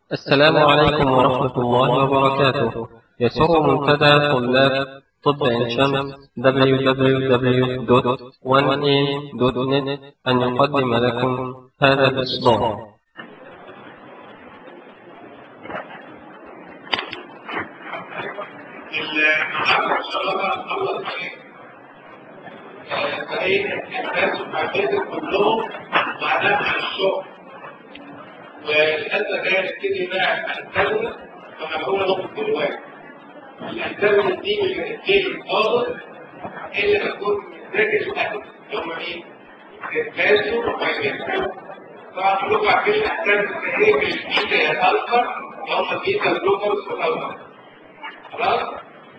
السلام عليكم ورحمة الله وبركاته يسر منتدى طلاب طب عين شمس www.1am.net أن يقدم لكم هذا الإصدار النهارده ان شاء الله بقى نخلص ايه؟ بقيه الناس وحاجات كلهم بعدها مع الشغل والحته الجايه نبتدي بقى على التالتة فانا بقول نقطه دلوقتي التالتة دي مش هتبتدي خالص الا تكون مذاكر الاهل اللي هم مين؟ الفاسو والجنسو طبعا كلكم عارفين التالتة ايه بالبيتا يا الفا اللي هم البيتا جلوكوز والالفا خلاص؟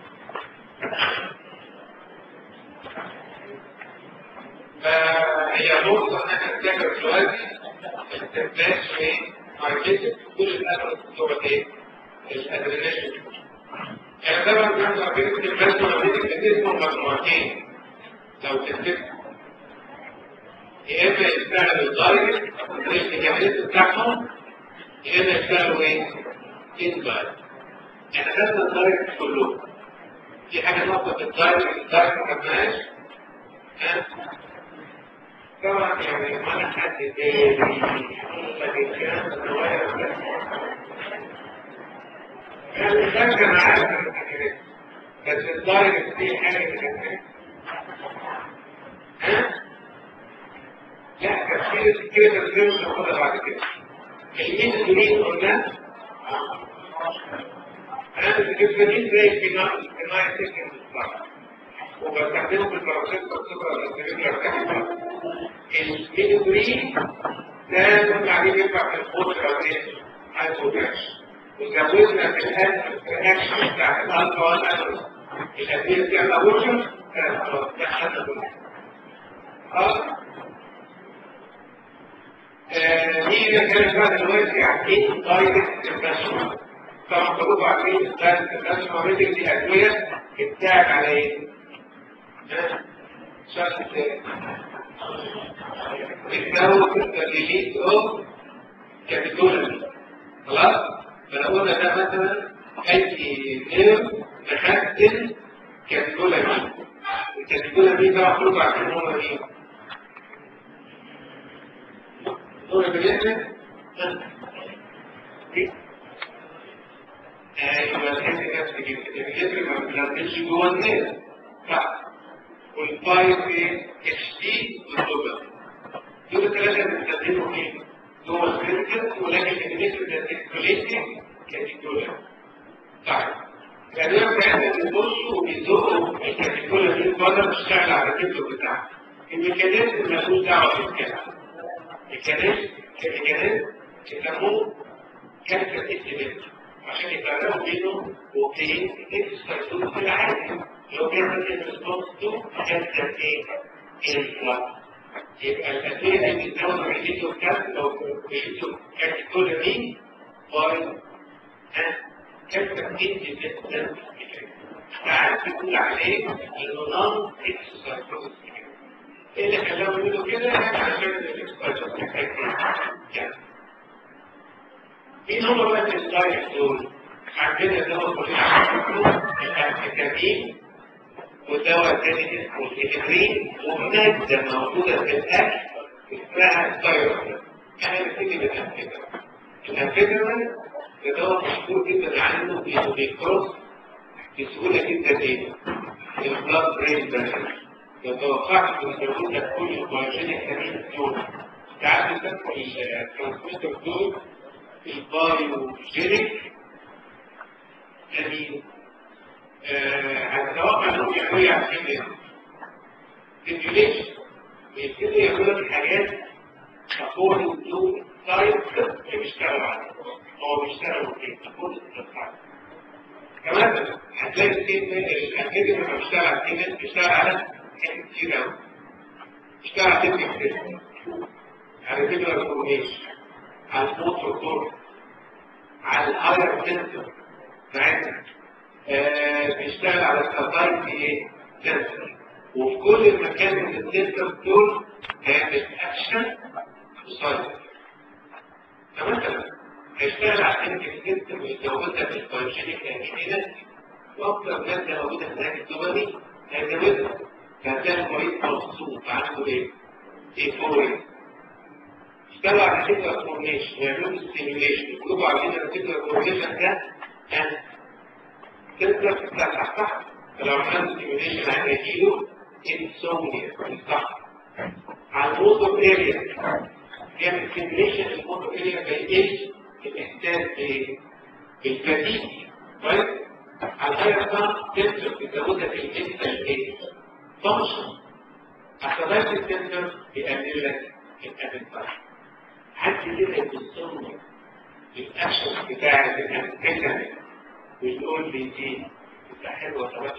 فهي فرصة ان احنا نذاكر دلوقتي استخدام ايه؟ ماركتنج كل الأدوات بتوع ايه؟ الادرينالين يعني طبعا بنعمل ماركتنج بس ماركتنج اسمه مجموعتين لو تفتكروا يا اما يشتغلوا دايركت الميكانيزم بتاعهم يا اما يشتغلوا ايه؟ اندايركت يعني خدنا الدايركت كلهم في حاجه نقطه في الدايركت الدايركت ما خدناهاش طبعا يعني ما انا حد تاني لكن كان صغير بس يعني كان كان عارف الحاجات بس الدايركت دي حاجه كده ها؟ لا تفكير كده تفكير مش هاخدها بعد كده المين يريد قلنا انا بتفكير زي في نايت سيكند بالظبط وبستخدمه في البروسيس والصفر الاستمرارية الميدوبرين ده كنا عليه ينفع في الخوض الرئيسي هايبوتاش وزودنا في الرياكشن بتاع الالفا والانوس الادويه بتاع الابورشن خلاص ده حل كله اه دي كانت بقى دلوقتي عارفين دايركت انفستمنت طبعا كلكم عارفين الدايركت انفستمنت دي ادويه بتساعد على ايه؟ شخص بتزود الريليز اوف كابيتولامين خلاص فلو قلنا ده مثلا اي نيرف مخزن كابيتولامين الكابيتولامين ده مفروض عارفين هو مين دول بالنسبه ايوه الحته نفس كده الجسم ما بتنزلش جوه النيرف صح والفايف اتش دي والدوبل دول الثلاثه بنستخدمهم ايه؟ جوه الكريتيكال ولكن بالنسبه للكوليتيك كاتيجوريا طيب الادويه بتاعتنا بيبصوا وبيزقوا الكاتيجوريا دي بره تشتغل على الكتب بتاعها الميكانيزم ملوش دعوه بالكلام الميكانيزم الميكانيزم يسموه كانسر اتيمنت عشان يفرقوا بينه وبين اكسترا في العادي لو بيعمل الريسبونس تو كانسر ايه؟ انفلا يبقى الادويه دي بتزود ريليتو كان لو ريليتو كاتيكولامين باي كانسر اندبندنت ساعات بيقول عليه انه نون اكسسايز ايه اللي خلاهم يقولوا كده؟ عشان الاكسسايز مين هم بقى الدايت دول؟ عندنا دواء كلنا الانتيكامين ودواء تاني اسمه الإدرين ومادة موجودة في الأكل اسمها الثايروكسين احنا بنبتدي بالأنفيتامين الأنفيتامين ده دواء مشهور جدا عنه إنه بيكروس بسهولة جدا إيه؟ البلاد برين بارير لو توقعت إن موجود لك كل البيوجينيك أمين دول تعالوا تسموا الترانسميتر دول البايوجينيك أمين هتتوقع انهم يعملوا يعملوا ايه؟ سيميوليشن ويبتدوا يعملوا لك حاجات according to science اللي بيشتغلوا عليها هو بيشتغلوا في according to science كمان هتلاقي السيم الاكاديمي لما بيشتغل على السيم بيشتغل على حاجات كتير قوي بيشتغل على تكنيك سيستم على فيجوال فورميشن على الموتور كور على الهاير سنسور بتاعتنا بيشتغل على السبلاي ايه سنسور وفي كل المكان من السنسور دول هيعمل اكشن وسايد فمثلا هيشتغل عشان السيستم ويزودها في البايوجينيك انجينات واكثر ماده موجوده في هذه الدوبامين هيزودها فهتلاقي المريض مبسوط عنده ايه؟ ايفوريا اشتغلوا على الفكره فورميشن يعملوا ستيميوليشن يكتبوا عارفين ان الفكره فورميشن ده انا تقدر تفتح صح فلو عملت ستيميوليشن هيجيله انسومنيا صح على الموتور اريا يعمل ستيميوليشن الموتور اريا فيقل الاحساس بالفتيج كويس على الهاير صح تقدر تزودها في المنتال ايه فانكشن الصداقة السنتر بيقلل لك الابيتايت حد كده يبصلنا الاكشن بتاع الانتيكامي ويقول لي دي انت حلوه طبعا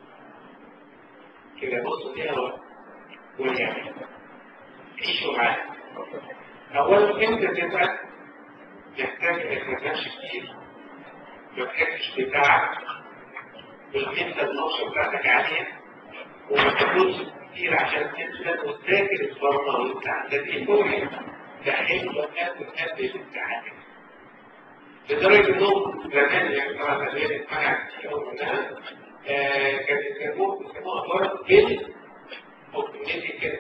كده بص فيها ويعمل عيشوا معاها اولا انت تبقى تحتاج انك ما تنامش كتير ما تحسش بتاعك والحته النقشه بتاعتك عاليه وما تاكلش كتير عشان تنسى وتذاكر الفرقه وانت عندك ايفوريا ده حلو تاكل قبل الامتحان لدرجه انهم زمان يعني طبعا الادويه اللي اتمنعت كتير قوي منها كانت يسموها يسموها مرض بيل اوبتيميتي كده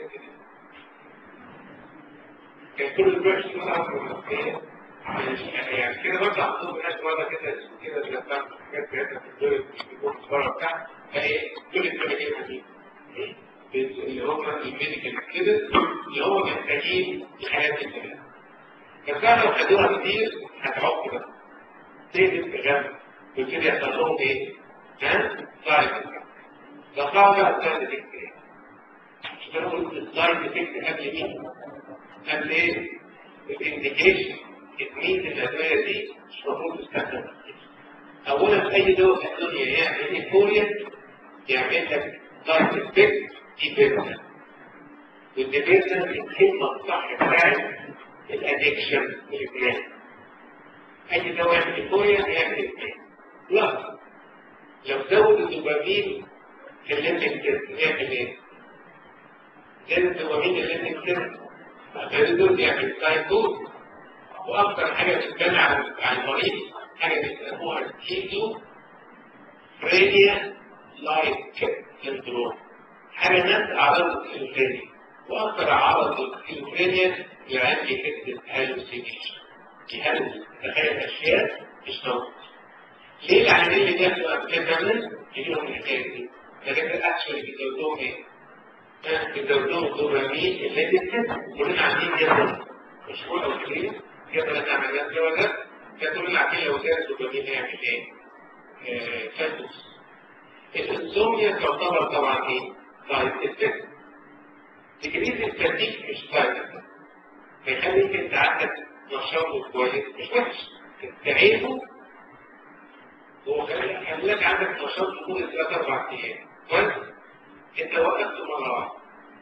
كان كل الوحش مثلا يعني كده برضه عندهم ناس مره كده كده بيطلعوا حاجات كده في الدول بيكون بره بتاع فايه كل الكلمات دي اللي هم الميديكال كده اللي هم محتاجين الحاجات دي كلها بس لو خدوها كتير هتعق بقى تقلب بغم ويبتدي يحصل لهم ايه؟ ها؟ سايد ده صعب بقى سايد افكت ايه؟ مش بنقول السايد افكت قبل مين؟ قبل ايه؟ الانديكيشن تكميل الادويه دي مش المفروض تستخدم اولا في اي دواء في الدنيا يعمل ايفوريا يعمل لك سايد افكت ديبندنت والديبندنت الكلمه الصح بتاعت الادكشن الادمان اي دواء يعمل ايفوريا يعمل ادمان لا لو زود الدوبامين في الليمبيك سيستم يعمل ايه؟ زاد الدوبامين الليمبيك سيستم فالدول يعمل سايكوز واكثر حاجه بتتكلم عن عن المريض حاجه بيسموها كيزو فرينيا لايك سندروم حاجه نفس اعراض السكيزوفرينيا واكثر اعراض السكيزوفرينيا اللي عندي حته هالوسينيشن يهلوس تخيل اشياء مش موجوده ليه العيانين اللي بياخدوا امفيتامين يجيلهم الحكايه دي؟ لكن الاكشن بيزودوهم ايه؟ بيزودوهم الدوبامين اللي بيتكتب كلنا عاملين جدا مشهور او كبير فيها ثلاث عمليات دي ولا كانوا اللي عارفين لو زاد الدوبامين هيعمل ايه؟ فاتوس الانسوميا تعتبر طبعا ايه؟ سايد افكت تكريس الفتيك مش سايد افكت هيخليك انت عندك نشاط كويس مش وحش تعيبه هو خليك عندك نشاط لمده ثلاث اربع ايام كويس انت وقفت مره واحده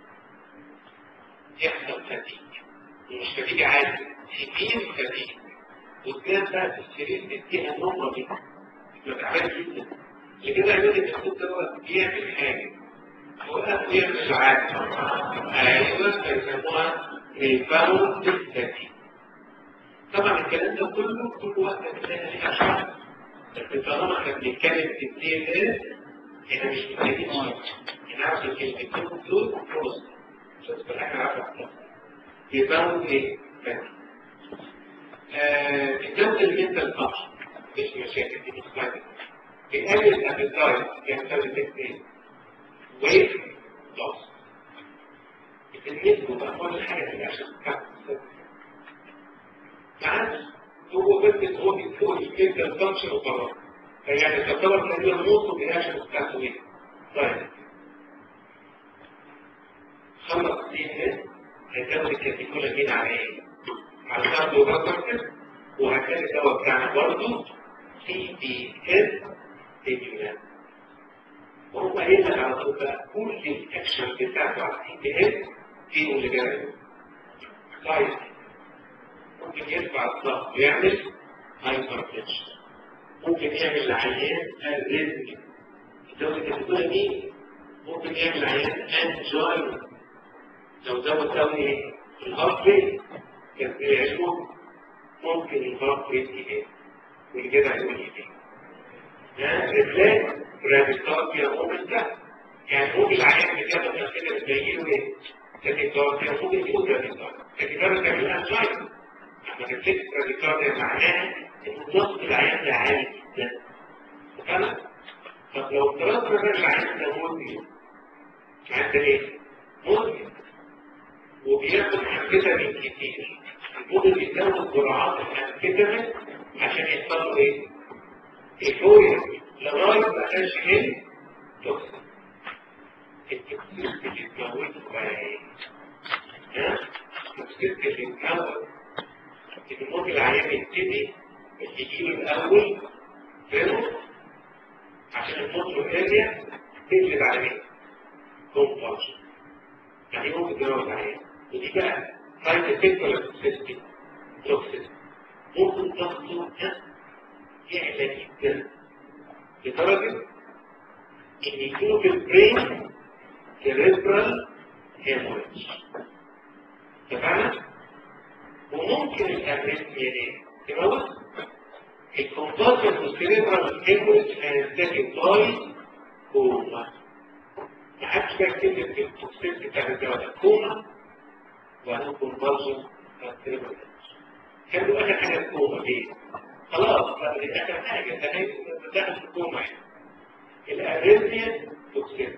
يحصل فتيك مش فتيك عادي سيفير فتيك وتنام بقى في السرير تديها نومه دي ما تعبان جدا لكده يقول لك الدكتور دوت بيعمل حاجه وقف ويعمل عادي ايوه بيسموها ريباوند فتيك طبعا الكلام ده كله كل وقت بتلاقي ليه اشعار بس طالما احنا بنتكلم في الدي ان اس احنا مش محتاجين احنا عارف الكلمتين دول خلاص مش كل حاجه عارفه ريباوند ايه؟ الجودة المنتال فانكشن مفيش مشاكل دي مش فايدة بيقلل الابيتايت كان سبب ايه؟ ويت لوس النسبة بقى كل حاجة في الأكشن معاش هو بس هو بيكون المنتال فانكشن وخلاص يعني تعتبر تقريبا نص الأكشن بتاعته ايه؟ طيب خلص دي ان هيزود الكاتيكولا على ايه؟ على الكارديو بارتر وهتلاقي الدواء بتاعنا برضه سي بي اس ستيمولان وهو قايل لك على طول بقى كل الاكشن بتاعته على السي بي اس فيه اللي جاي طيب ممكن يرفع الضغط ويعمل هايبر تنشن ممكن يعمل العيان اريزمي الدواء الكاتيكولا دي ممكن يعمل عيان انجوين لو زود قوي الهارت ريت كان بيعيشوا ممكن يفرق يدي ايه والجدع يقول ايه ها رجلات براديكارديا ممكن ده يعني ممكن العيان بتاخد كده بتلاقيه ايه براديكارديا ممكن يكون براديكارديا لكن ده بتعمل انزايم لما تمسك براديكارديا معناها ان ضغط العيان ده عالي جدا فاهم طب لو افترضنا ان العيان ده مدمن العيان ده ايه مدمن وبياخد امفيتامين كتير المدن بيزود جرعات الامفيتامين عشان يحصل له ايه؟ ايفوريا لغايه ما كانش ايه؟ توكسين التوكسين اللي اتجوزه بقى ايه؟ ها؟ التوكسين اللي اتجوز ان ممكن العيان يبتدي يجيله الاول فيروس عشان الموتور اريا تقلب على مين؟ كومباشن يعني ممكن تجوز عليه ودي بقى سايد افكت ولا توكسيستي توكسيس ممكن ضغطه يعلى جدا لدرجة ان يكون في البرين سيريبرال هيموريج تمام؟ وممكن الاريثميا دي تموت الكومباشن في السيريبرال هيموريج هينتهي باي كوما محدش بقى كلمة التوكسيس بتاع الدواء كوما وبعدين كونفرجن السيريبرال كانوا اخر حاجه الكوما دي خلاص اخر حاجه انت داخل في الكوما يعني الاريثميا توكسين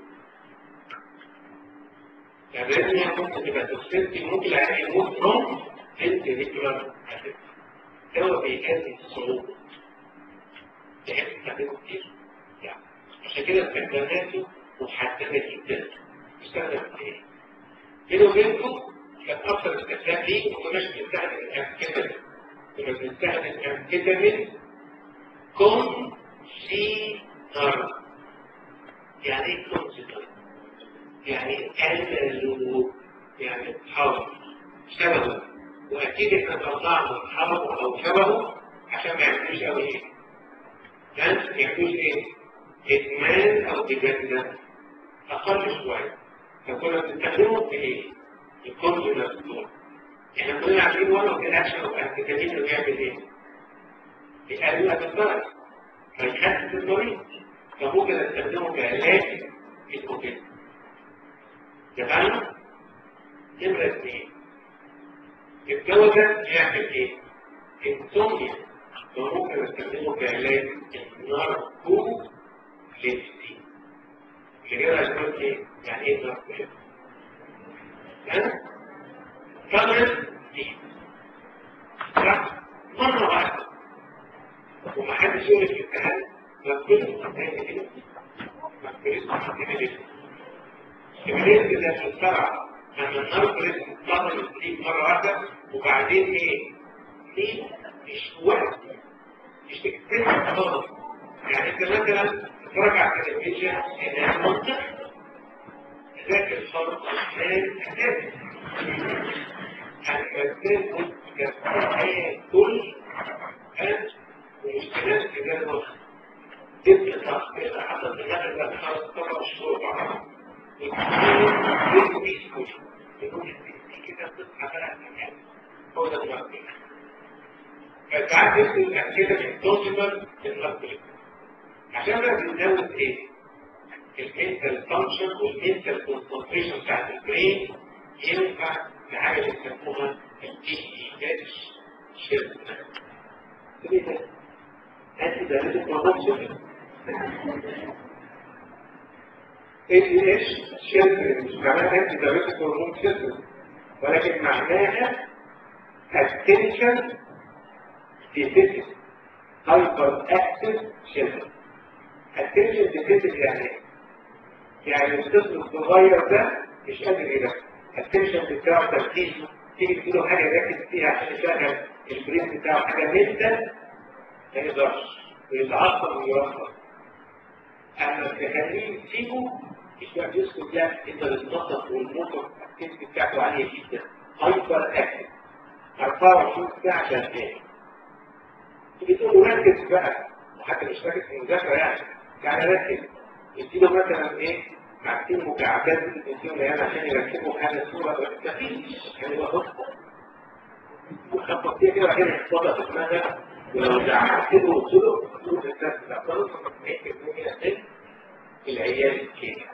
الاريثميا ممكن تبقى توكسين ممكن العيان يموت فروم انتريكولار دواء بيؤدي الصعوبه تحس تستخدمه كتير يعني عشان كده استخداماته محدده جدا يستخدم في ايه؟ بيني وبينكم كان اكثر استخدام ليه ما كناش بنستخدم الامفيتامين كنا بنستخدم امفيتامين كون سي نار يعني ايه كون سي نار؟ يعني قللوا يعني حرب شبهه واكيد احنا طلعنا حرب او شبهه عشان ما يعملوش قوي ايه؟ ما يعملوش ايه؟ ادمان او ديبندنس اقل شويه فكنا بنستخدمه في ايه؟ الكونجو نفسه احنا كلنا عارفين وانا في الاكشن او الكتابين اللي بيعمل ايه؟ بيقلل الضرر فيخفف المريض فممكن استخدمه كعلاج الكوفيد تمام؟ نمرة اثنين الدواء ده يعمل ايه؟ انسوميا فممكن استخدمه كعلاج الناركو ليبسي اللي هي هتقول ايه؟ يعني ايه ناركو ليبسي؟ كامل دي مرة واحدة ومحدش يقول في الامتحان مكتوب الامتحان كده مكتوب الامتحان كده الكمالية ده في السرعة لما النار بريس تطلع الستريك مرة واحدة وبعدين ايه؟ دي مش وقت مش تكتب خالص يعني انت مثلا تتفرج على التلفزيون انها منطق ذاك الفرق الثاني اساسي الاساس كفايه كل ان ومشكلات في ذات الوقت تبقى تخطيط حتى تدخل بقى خمس سبع شهور بعض وتكون بيسكوت يكون كده تصحى بقى مكان هو ده المرض فساعات يكون كده التوزيبل للمرض عشان بقى بنزود ايه؟ المنتال فانكشن والمنتال كونسنتريشن بتاعت البرين ينفع لحاجه بيسموها الدي اي اتش شيفت ايه ده؟ انت ده لازم برودكشن اي اتش شيفت مش معناها انت ده لازم هرمون شيفت ولكن معناها attention deficit hyperactive children attention deficit يعني ايه؟ يعني الطفل الصغير ده مش قادر يركز التنشن بتاعه تركيزه تيجي تقول له حاجه يركز فيها عشان يشغل البرين بتاعه حاجه منتا ما يقدرش ويتعصب ويرفض اما تخليه تسيبه مش بقى بيسكت لا انت بتنطط والموتور الاكتيفيتي بتاعته عاليه جدا هايبر اكتف 24 ساعه شغال تيجي تقول له ركز بقى وحتى مش ركز في المذاكره يعني يعني ركز يديله مثلا ايه عارفين مكعبات يديله يعني عشان يركبوا حاجه صوره مفيش يعني هو خبط فيها كده بعدين يحفظها في دماغك ولو زعلت كده وقلت له تقول للناس لا خلاص العيال كده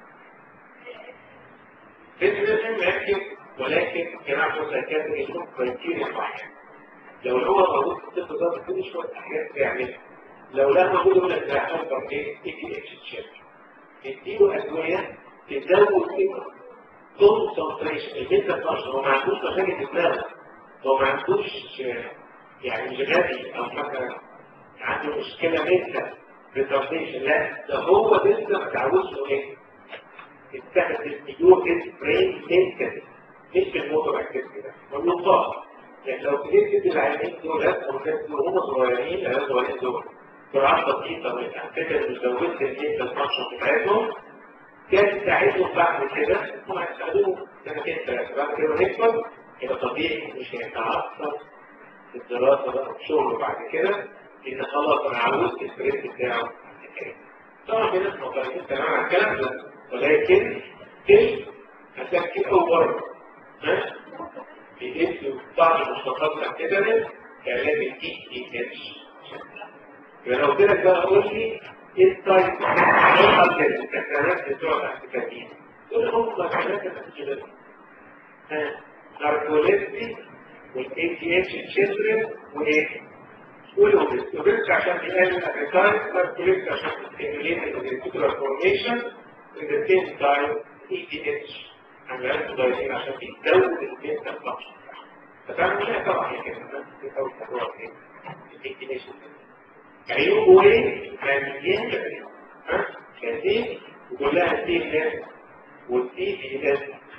لازم نركز ولكن جماعة المساكات لهم كرايتيريا معينة لو هو موجود في الطب ده كل شوية حاجات بيعملها لو لا موجود يقول لك ده هيحصل ايه؟ اي تي اتش تشيك اديله ادوية تزود كده كونسنتريشن البيتا فانكشن هو ما عندوش مشاكل في دماغه هو ما عندوش يعني مش غبي او مثلا عنده مشكله منتال ريتارديشن لا ده هو لسه ما تعودش انه ايه يستخدم يور برين منتال مش في الموتور اكتيفيتي ده والنقاط يعني لو ابتديت تدي العيانين دول او هم صغيرين العيال صغيرين دول جرعات بسيطه من الانتيجن اللي زودت المنتال فانكشن بتاعتهم كان تساعدهم بعد كده هم هيستخدموا سنتين ثلاثه بعد كده نكبر يبقى طبيعي مش هيتعثر في الدراسه بقى في شغله بعد كده لان خلاص انا عودت البريد بتاعه طبعا في ناس مختلفين تماما عن الكلام ده ولكن ايه هتحكي اول مره ها بيدوا بعض المشتقات الاعتباريه كعلاج الاي اي اتش يبقى لو قلت لك بقى قول لي ايه التايب ايه التكرارات بتوع الاحتكاكين دول هم الحاجات اللي ها ناركوليستي والاي تي اتش تشيلدرن وايه والاوبس اوبس عشان بيقلل الابيتايت ناركوليستي عشان تستيميليت الفيتيكولار فورميشن at the same time اي تي اتش عمليات دايتين عشان بيزود البيتا فانكشن ففعلا مش طبعا هي كده بس اول تجربه ايه الاي تي اتش عيوبه ايه؟ مليانه ها كتير وكلها سي ناس والسي في ناس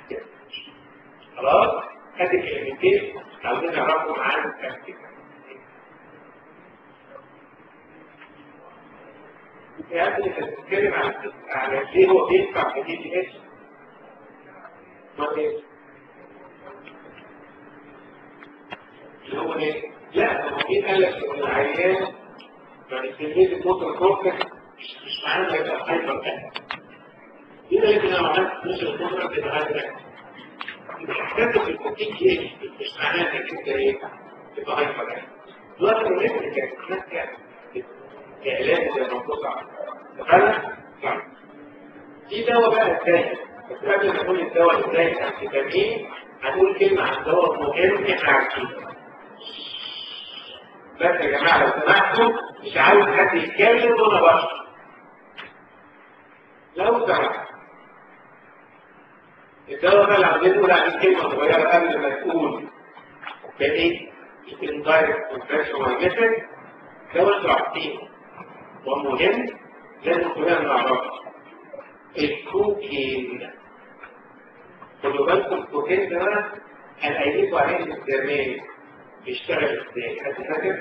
خلاص ادي كلمتين عاوزين نعرفهم عن التكتيك يعني انت بتتكلم عن على ليه هو بينفع في دي تي اس ما ايه اللي هو ايه لا هو مين قال لك ان العيان ما بيستلمش الموتور كورتكس مش معناه انه يبقى هايبر مين قال لك ان انا عملت فلوس الموتور تبقى هايبر احساسك في الكوتين ايه مش معناه انك انت ايه تبقى هايبر دلوقتي لو انت كانت كعلاج زي ما بص فعلا صح في دواء بقى الثاني بس قبل ما نقول الدواء الثاني الانفيتامين هنقول كلمه عن دواء مهم احنا عارفينه بس يا جماعه لو سمحتوا مش عاوز حد يتكلم وانا بشرح لو سمحت الدواء بقى اللي عاوزين نقول عليه كلمه صغيره قبل ما تقول ده ايه؟ اندايركت انفكشن مايجيتك دواء انتوا عارفينه ومهم لازم كلنا نعرفه الكوكين خدوا بالكم الكوكين ده بقى انا قايل لكم عليه البرنامج بيشتغل ازاي حد فاكر؟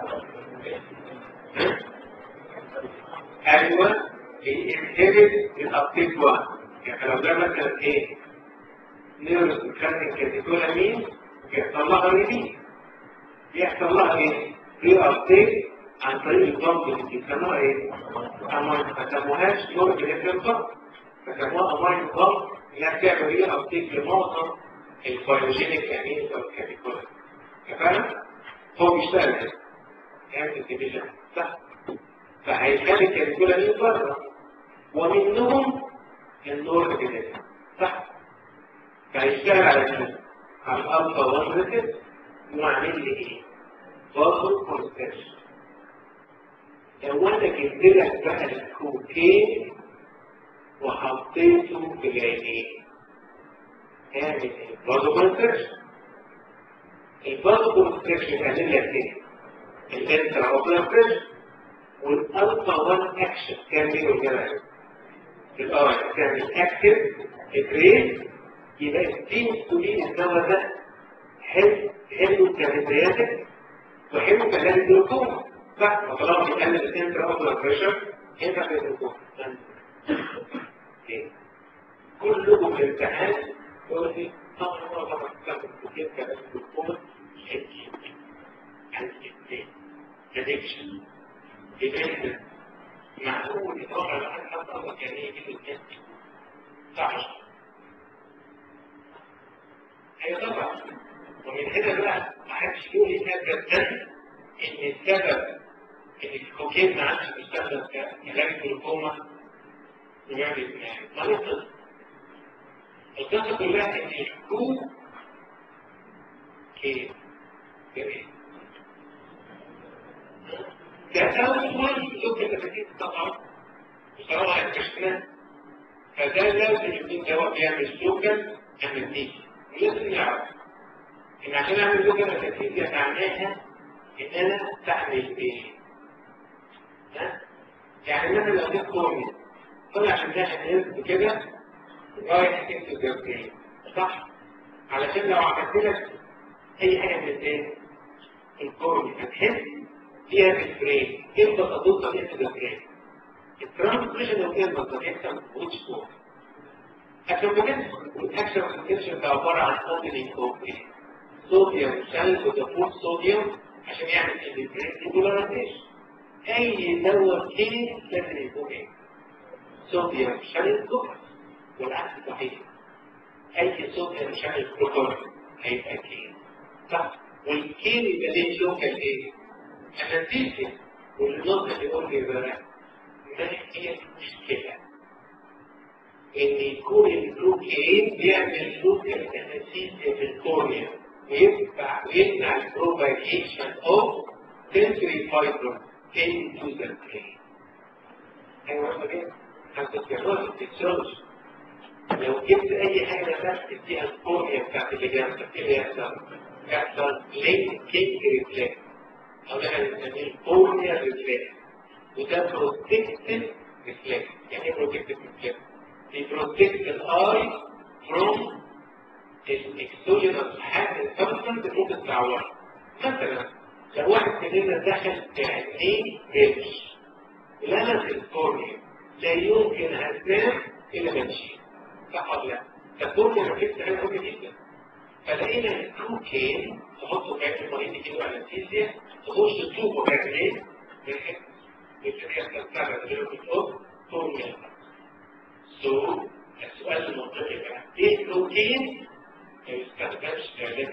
ايوه بينهبت الابتيك 1 يعني لو ده مثلا ايه؟ نيرس بتخلي كاتيكولامين بيحصل لها ريليز بيحصل لها ايه؟ ري ابتيك عن طريق الضغط اللي بيسموها ايه؟ أماين ما سموهاش نور بالإنفلتر فسموها أماين ضغط إنها بتعمل ري ابتيك لمعظم البيولوجينيك امينز او الكاتيكولامين فاهم؟ هو بيشتغل كده يعمل الديفيجن صح؟ فهيخلي الكاتيكولامين بره ومنهم النور بالإنفلتر صح؟ فهيشتغل على مين؟ على الألفا 1 ريسبت وعامل لي ايه؟ برضه كونستيشن لو انا جبت لك بقى الكوكين وحطيته في العينين هعمل ايه؟ برضه كونستيشن البرضه كونستيشن هيعمل لك ايه؟ الانترا اوبلر بريشر والالفا 1 اكشن كان ايه والجمال؟ الار تعمل اكتف اكريت يبقى الدين الدواء ده حلو حلو كهدرياتك وحلو كهدريات الجلوكوما صح وطالما بيقلل الانترا اوبلر بريشر ينفع في الجلوكوما كلكم في الامتحان يقول لي طبعا هو طبعا كتاب كتير كلام الجلوكوما حلو عن الاثنين ادكشن يبقى معقول يتوقع لحد حتى الله كان يجي في الجنة صح هي طبعا ومن هنا بقى ما حدش يقول لي ابدا ان السبب ان الكوكين ما عادش بيستخدم كعلاج جلوكوما ويعمل ادمان ما نقصد القصه كلها ان الكو كين جميل ده اول لوك التفكير طبعا بصراحه اكتشفناه فده لازم يكون دواء بيعمل سكر امنتيجي ولازم نعرف ان عشان اعمل سكر امنتيجي معناها ان انا بعمل ايه؟ ها؟ يعني مثلا لو جبت كورني طلع عشان ده هنرد كده رايح تكتب جنبين صح؟ علشان لو عملت لك اي حاجه من الاثنين الكورني هتحس فيها بالبرين امتى تدوس انت بالبرين الترانسميشن اوف ايرمز ده بيحصل ويتش فور اكشن بوتنشال والاكشن بوتنشال ده عباره عن اوبننج اوف صوديوم شانل وتفوت صوديوم عشان يعمل البرين ديبولاريزيشن اي دواء كيمي لازم يكون ايه صوديوم شانل بلوكر والعكس صحيح اي صوديوم شانل بلوكر هيبقى كيمي صح والكيمي ده ليه لوكال ايه انستيزيا والنقطه اللي يقول لي بقى ما هي المشكله ان يكون البروكين بيعمل لوكال انستيزيا في الكورنيا ويمنع ويمنع البروباجيشن اوف sensory fiber into the brain. ايوه كده هتتجرد التكسولوجي لو جبت اي حاجه تحت فيها الكورنيا بتاعت اللي جنبك ايه اللي يحصل؟ يحصل لينكينج ريفلكس او احنا بنسميه الكورنيا ريفلكس وده بروتكتيف ريفلكس يعني ايه بروتكتيف ريفلكس؟ بيبروتكت الاي فروم الاكسوجينس حاجه سبستنس ممكن تعورها مثلا لو واحد مننا دخل في عينيه ريش لمس الكورنيا لا يمكن هزام الا ما تشيل صح ولا لا؟ فالكورنيا ريفلكس حاجه مهمه جدا فلقينا الكوكين تحطه في عين المريض يجيله انستيزيا تخش تشوفه في عينيه يمكن يحصل فعلا ديفلوبمنت اوف كورنيا سو السؤال المنطقي بقى ليه الكوكين ما يستخدمش في علاج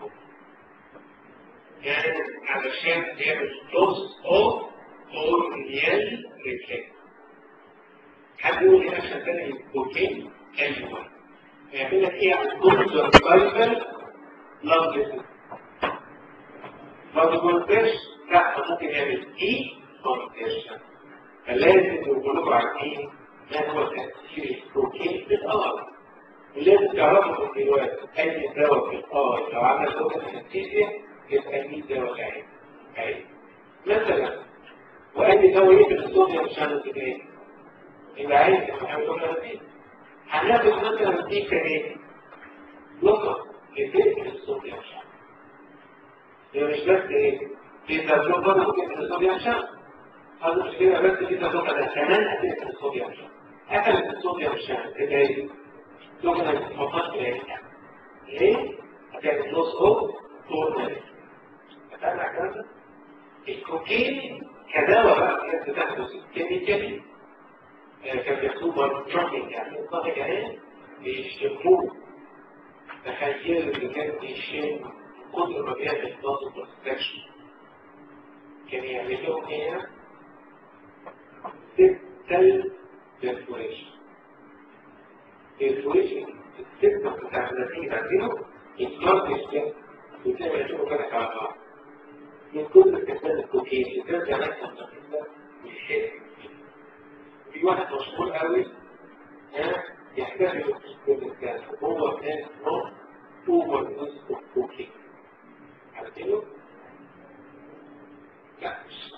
يعني علشان يعمل لوس اوف كورنيال ريفلكس حد يقول هنا عشان تاني الكوكين ايوه يعمل لك ايه على الكورنيال فايبر لانج ما تكونتش لا ممكن يعمل ايه كونتيشن فلازم يقول لكم عارفين ما هو تاثير البروتين في الارض ولازم تعرفوا من دلوقتي اي دواء في الارض لو عمل دوكا انستيزيا يبقى ليه دواء العين عين مثلا واي دواء يقفل الصوديوم شانل ايه؟ يبقى عين هنعمل دوكا انستيزيا هناخد مثلا دي كريم لقب لتقفل الصوديوم شانل هي مش بس ايه في تبلوغ برضه ممكن الصوديوم شمس هذا مش كده بس في تبلوغ ده كمان هتقفل الصوديوم شمس قفلت الصوديوم شمس كده ايه ممكن ما تحطهاش في العين ليه؟ هتعمل لوس اوف كورنيا هتعمل الكلام ده الكوكين كدواء بقى كانت بتاخده كيميكالي كان بيحسوه تروكينج يعني الضغط اهي بيشتموه تخيلوا اللي كان بيشم كل ما بيعمل نظم بروتكشن كان يعمل لهم ايه سيستل بيرفوريشن بيرفوريشن السيستم بتاع النتيجة عندنا يتمرد الشيء وتلاقي يشوفوا كده على بعض من كل استخدام الكوكين اللي ترجع نفسها مستقلة بالشيء في واحد مشهور قوي ها يحتاج للكوكين كان هو كان اسمه اوفر دوز اوف كوكين عارفينه؟ لا مش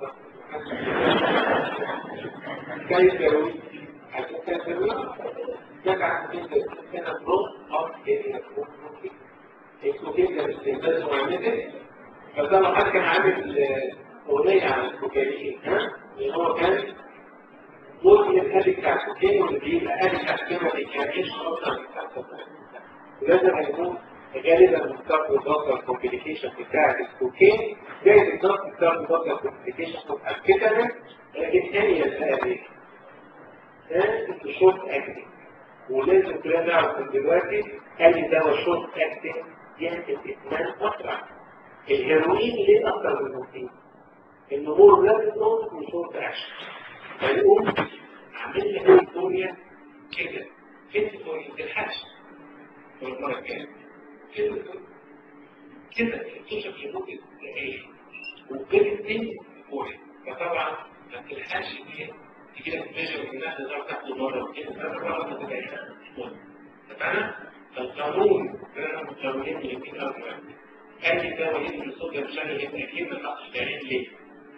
كيف يروي؟ عارفين كيف يروي؟ نجع جدا كان بروت أو كيف يكون الكوكين ده باستخدام معاملته فطبعا حد كان عامل أغنية عن الكوكايين ها؟ اللي هو كان ممكن الآلي بتاع الكوكايين واللي بيبقى آلي بتاع الكلمة دي كان إيش أكتر من بتاع ولازم هيكون غالبا مستقبل الضغط الكومبليكيشن بتاع الكوكين زي بالضبط مستقبل الضغط الكومبليكيشن متأكدة لكن ثانية الآلي ده شورت اكتنج ولازم كلنا نعرف من دلوقتي اي دواء شورت اكتنج يعمل ادمان اسرع الهيروين ليه اكتر من المورفين النمور رابد نوت وشورت اكشن فيقوم عامل لك هيستوريا كده هيستوريا ما تلحقش والمره الجايه كده كده تكتشف لمده دقايق وكده اتنين واحد فطبعا ما تلحقش فيها تجي لك ميجر من احنا نقدر تاخده مره واثنين ثلاثه مره ما تبقاش تمام فالقانون فعلا القانونين الاثنين اول اي دواء يدخل الصوديوم شانل يبقى اكيد ما تحطش ليه؟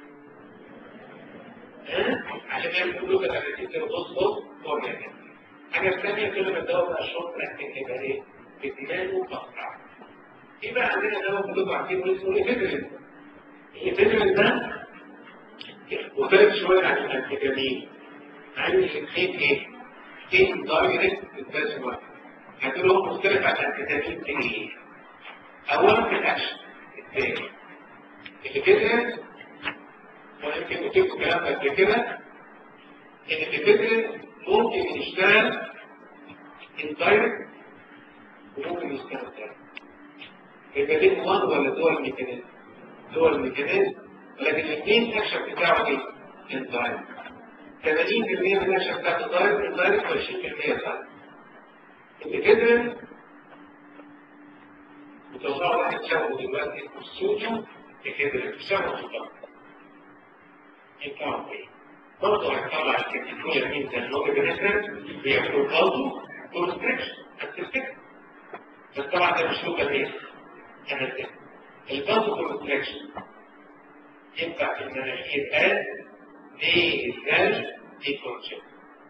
عشان يعمل كله كده نتيجه بص بص فورمال الحاجه الثانيه كل ما الدواء بقى شورت اكتنج يبقى ايه؟ ادمانه اسرع في بقى عندنا دواء كلكم عارفينه اسمه ايفيدرين الايفيدرين ده مختلف شويه عن الانتيجامين عن الاثنين ايه؟ اثنين دايركت بالباسورد هتقول هو مختلف عن الانتيجامين في ايه؟ اولا في الاكشن الثاني الايفيدرين وانا يمكن قلت لكم الكلام ده قبل كده ان الايفيدرين ممكن يشتغل اندايركت وممكن يشتغل دايركت يبقى دي وان ولا دول ميكانيزم دول ميكانيزم ولكن الاثنين الاكشن بتاعه ايه؟ اندايركت 80% من الاكشن بتاعته دايركت اندايركت و20% دايركت الايفيدرين متوقع واحد شافه دلوقتي اسمه السوجو ايفيدرين شافه في الضغط ينفعوا ايه؟ برضه هيطلع الكتيكولة مين ده اللي هو بنسبة بيعملوا برضه كونستريكشن هتفتكر بس طبعا ده مش لغة ايه؟ انا ده البازو كونستريكشن ينفع في المناخير قال دي ازاي دي كونشن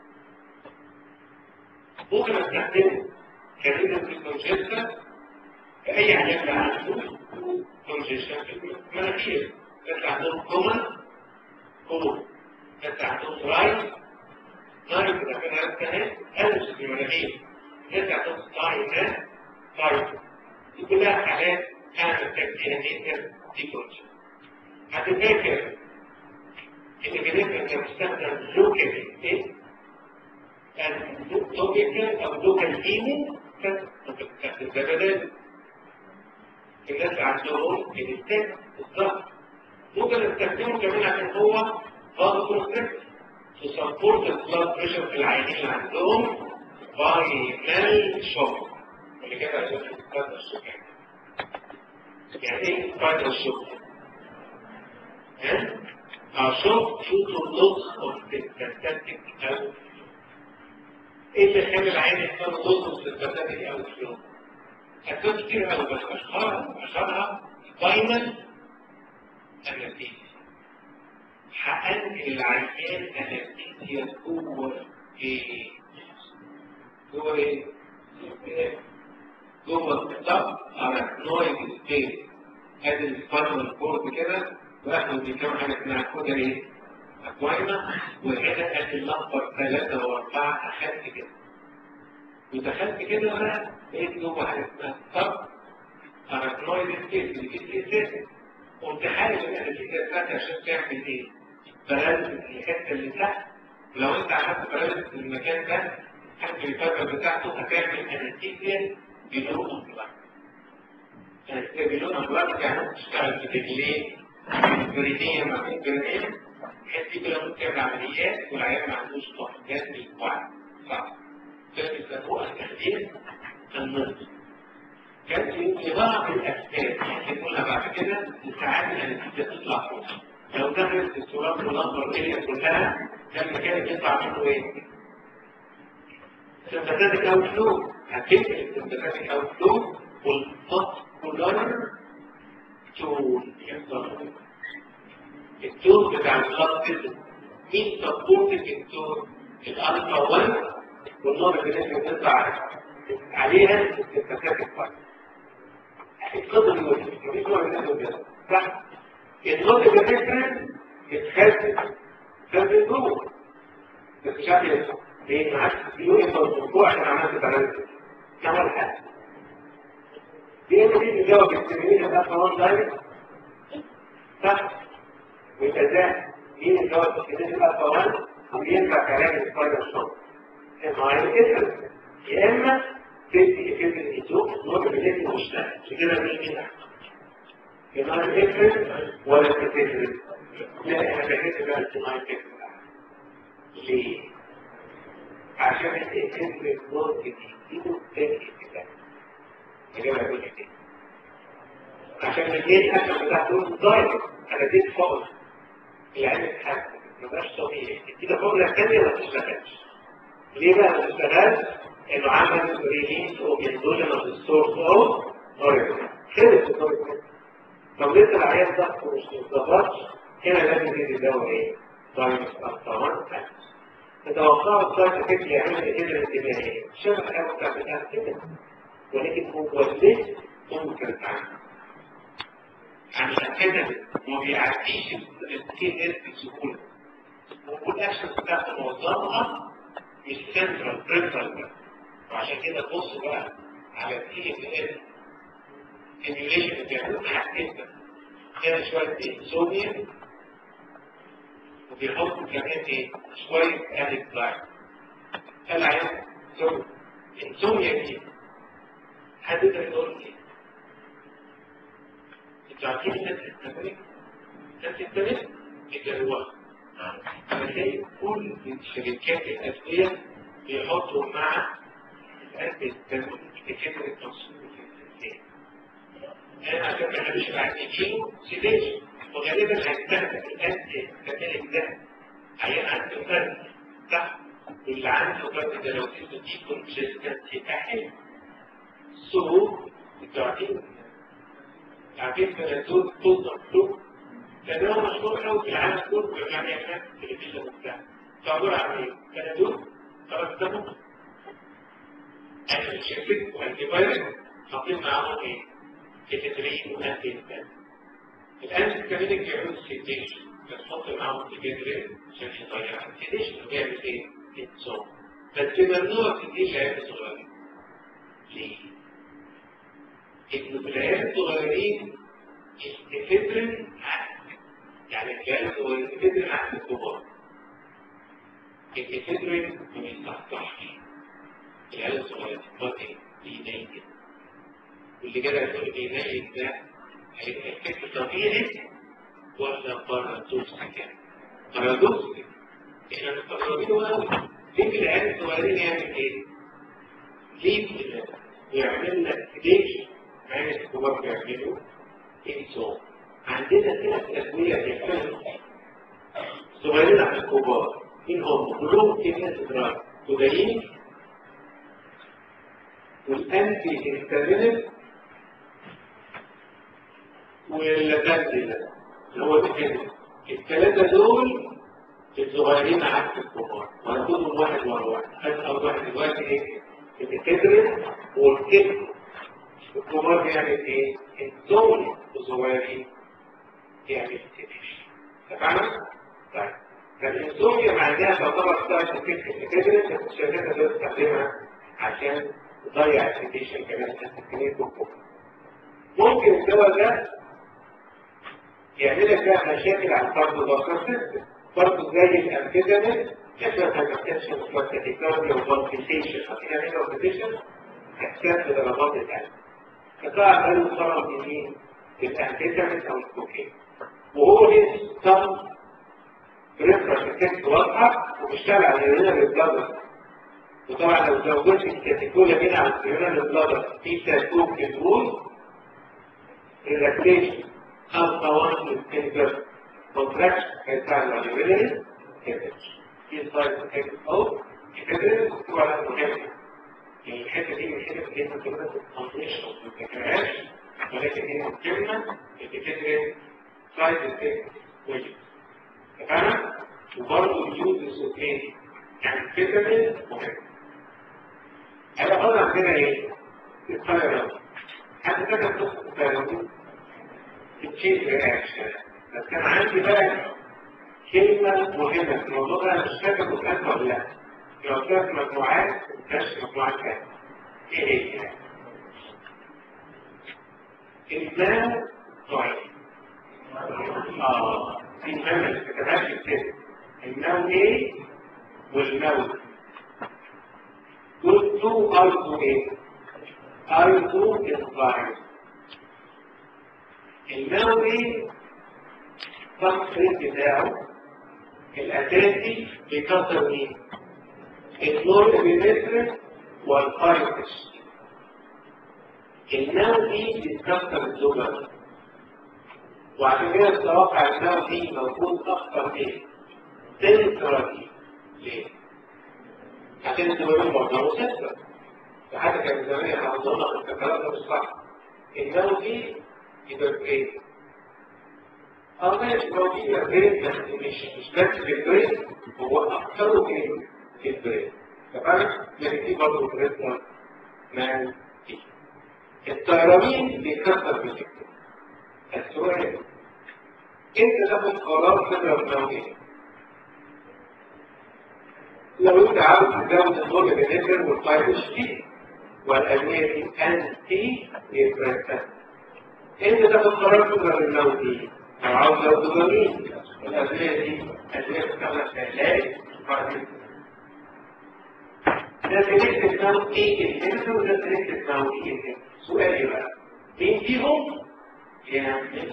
ممكن استخدمه كريزة في الكونشنتا في اي علاج بقى عنده كونجيشن في المناخير بس عندهم كومن قبول بس عندهم رايت رايت إذا كان عندك هنا ألف في المناخير بس عندهم صاعي هنا رايت دي كلها حالات كانت تكتيها نيتر دي كونش هتفكر إن بالنسبة إنك تستخدم لوكال إيه؟ لوكال أو لوكال هيمو ممكن تستخدم ده بدل الناس عندهم الستات الضغط ممكن نستخدمه كمان عشان هو فاضل كونستريكت تسبورت البلاد بريشر في العينين اللي عندهم فاينال شوك اللي كده عشان تستخدم الشوك يعني ايه فاينال شوك؟ ها؟ عشان شوتو لوس اوف سيمباتيك او ايه اللي خلى العين يحصل لوس اوف سيمباتيك او فلو؟ اسباب كتير قوي بس اشهرها اشهرها فاينال أنستيزيا حقنت العيان أنستيزيا جوه إيه؟ جوه إيه؟ جوه الطب على نويز سبيس ادي السباينال كورد كده واحنا بنتكلم حاجه اسمها كودا ايه؟ اكواينا وهنا ادي اللمبر ثلاثه واربعه اخدت كده ودخلت كده بقى لقيت جوه حاجه اسمها الطب على نويز سبيس اللي في السيستم قمت حارب النتيجة بتاعتي عشان تعمل ايه؟ بلد الحتة اللي تحت ولو انت عملت بلد في المكان ده حتى الفترة بتاعته هتعمل انستيزيا بلون اطلاق. انستيزيا بلون اطلاق يعني تشتغل في رجلين بريدية ما بين بريدية بحيث دي كده ممكن تعمل عمليات والعيان ما عندوش ضغط بالوعي صح؟ ده بيسموه التخدير النصف. كانت في بعض الأسباب هنقولها بعد كده ساعات الأنستيزيا تطلع فوق لو دخلت التراب والأمر إليا كلها كان مكان يطلع منه إيه؟ سمباتيك أو فلو هتفرق السمباتيك أو فلو والفاسكولار تول يحصل التول بتاع البلاد سيستم مين سبورتك التول؟ الألفا 1 والنور اللي لسه بتطلع عليها السمباتيك 1 القدر الوجه مفيش نوع من الناس صح النوت الفكرة بتخزن خزن جوه بس مش عارف ينفع ليه معاك يوم يفضل الموضوع عشان عملت بلانس ده هو الحل دي انت دي تجاوب التمرين ده خلاص دايركت صح ويبقى ده مين اللي هو التمرين ده خلاص وينفع كلام السبايدر شوت اما هيتفرق يا اما تدي فكرة الزوج نوع بالاسم مشتغل عشان كده مش كده كمان تفرق ولا تفرق لا انا بحس بقى الصناعي تفرق ليه؟ عشان التفرق ممكن يديله تاني كده اجابة اقول لك ايه عشان الاثنين اكشن بتاعته دايركت انا اديت فوق العين اتحسن ما بقاش طبيعي اديته فوق ثانيه ما تشتغلش ليه بقى ما تشتغلش؟ انه عمل ريليس وبيندوجن في السورس او اوريجن خلص الاوريجن طب لسه العيان ضغط مش متظبطش هنا لازم تدي دواء ايه؟ دايمس الطوان تتوقعوا السايد افكت يعمل كده الانتباهيه شبه الحاجه بتاعت الانتباه ولكن هو ليه ممكن تعمل عشان كده ما بيعديش الكي اس بسهوله والاكشن بتاعته معظمها مش سنترال بريفرال وعشان كده بص بقى على التي ام اس سيميوليشن اللي بيعملوه حاجتين بس هنا شويه انسوميا وبيحطوا كمان ايه شويه اليك بلاك طلع سوري انسوميا دي حد يقدر يقول ايه انتوا عارفين الناس التمرين الناس التمرين يجروها هتلاقي كل شركات الأدوية بيحطوا مع الأنت التمرين كتير التصوير أنا عشان ما حدش بعد يجيله سيديشن وغالبا هيستخدم الأنت التمرين ده عيان عنده فرد صح واللي عنده فرد ده لو تقدر دي كونسيستنت يبقى حلو سو انتوا عارفين عارفين بنادول طول مكتوب لان هو مشهور قوي في العالم كله يعني احنا التلفزيون وبتاع تعبر عن ايه؟ بنادول خلاص ده ممكن انتي شيبك وانتي فايروس حاطين معاهم ايه؟ كتترين وانتي انتان الانتي كمان بيعملوا سيتيشن بتحط معاهم كتترين عشان يضيع السيتيشن وبيعمل ايه؟ انسون بس ممنوع تديه لعيال صغيرين ليه؟ انه في العيال الصغيرين الافدرين يعني العيال الصغيرين الافدرين عكس الكبار الافدرين ما بيستحقش العيال الصغيرين بطي بينيل واللي جاي يقول بينيل ده هيبقى الفكر طبيعي ولا بارادوكسيكال بارادوكسيكال احنا مستغربين قوي ليه العيال الصغيرين يعمل ايه؟ ليه كده؟ ويعمل لك ليش عين الكبار بيعملوا انسو عندنا ثلاث ادويه بيعملوا صغيرين عن الكبار مين هم؟ كلهم كيمياء ادراك كودايين والانتي هيستامينيك واللاتانتيلا اللي هو الكيمياء الثلاثه دول الصغيرين عكس الكبار وهناخدهم واحد ورا واحد خد اول واحد دلوقتي ايه؟ الكترين والكتر الكبار بيعمل ايه؟ الزول الصغيرين بيعمل تنش تفهم؟ طيب فالانسوليا معناها تعتبر سايد افكت الكترين بس الشركات اللي بتستخدمها عشان تضيع السيتيشن كمان تسكنين الكبار ممكن الدواء ده يعمل لك بقى مشاكل على الفرد البصر سيستم برضه زي الانفيتامين يحصل هايبرتنشن وفلاتيكارديا وبالبيتيشن عارفين يعني ايه بالبيتيشن؟ احساس بضربات القلب فطبعا ده المقارنه بين الانفيتامين او الكوكين وهو ليه صم بريفرنس الكتف واضحه وبيشتغل على اليورينال البلادر وطبعا لو زودت الكاتيكولا هنا على اليورينال البلادر في تاتوك في الوول ريلاكسيشن الفا 1 للكنبر كونتراكشن هيساعد على اليورينال في سايد افكت او كده طبعا مهم الحته دي من الحته اللي انت كده بتطنش او ما بتفهمهاش ولكن هي الكلمه اللي بتدرس سايد افكت كويس تمام وبرضه اليوز اوكي يعني الفيتامين مهم انا قصدي عندنا ايه؟ الثايرويد حد كتب قصه الثايرويد التشيز رياكشن بس كان عندي بقى كلمه مهمه في الموضوع ده مش فاكر متاكد ولا لا لو كانت مجموعات مش مجموعات كام ايه هي الماء ضعيف اه دي مهمة اللي كتبهاش الكتاب الماء ايه والموت دول تو ارض ايه ايزو انفايروس النووي التصريف بتاعه الاساسي بيكسر مين؟ النور بيمتر والفايروس النووي بيتكسر الزجاج وعشان كده تتوقع النووي موجود اكتر ايه؟ سنترالي ليه؟ عشان الدول برضه مسافر وحتى كان زمان يحافظون على الكلام ده بالصح النووي يبقى ايه؟ اه ماشي هو في بريد بس مش مش بس في البريد هو اكثره في في البريد تمام؟ لكن في برضه بريد مان الطيرانين بيكسر في الفكر السؤال انت تاخد قرار تضرب نووية لو انت عاوز تزود الدور بالنسبة والطيب الشديد والأدوية دي أنتي ديبريسنت انت تاخد قرار تضرب النووية لو عاوز لو دوبامين الأدوية دي أدوية بتستخدم في علاج باركنسون ده سيلكتيف ناو ايه الانسر وده سيلكتيف ناو ايه الانسر سؤالي بقى مين فيهم يعمل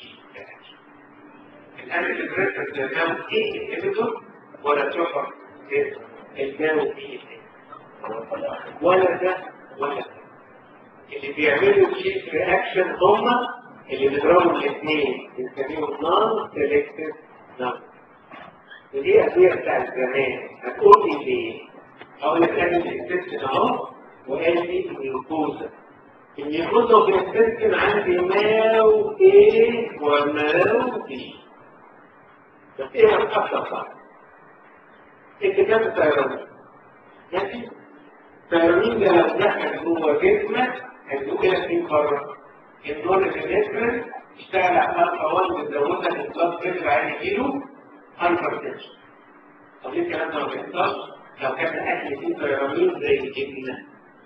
الانتي ديبريسنت ده ناو ايه الانسر ولا تروحر الناو ايه ولا ده ولا ده اللي بيعملوا شيء رياكشن هما اللي بيضربوا الاثنين بنسميهم نون سيلكتيف ناو ودي ادويه بتاعت زمان هتقول لي ليه؟ اقول لك ادي الانفكشن اهو وقال لي الجلوكوزا الجلوكوزا في الانفكشن عندي ماو ايه وماو بي بس ايه اكتر صح انت كام الطيران ماشي الطيرانين ده لو دخل جوه جسمك هيدوك لك فين بره النور الالكترون اشتغل على الفا 1 بتزود لك البلاد بريشر عالي كيلو هايبر تنشن طب ليه الكلام ده ما بيحصلش لو كان الاكل فيه طيرانين زي الجبنه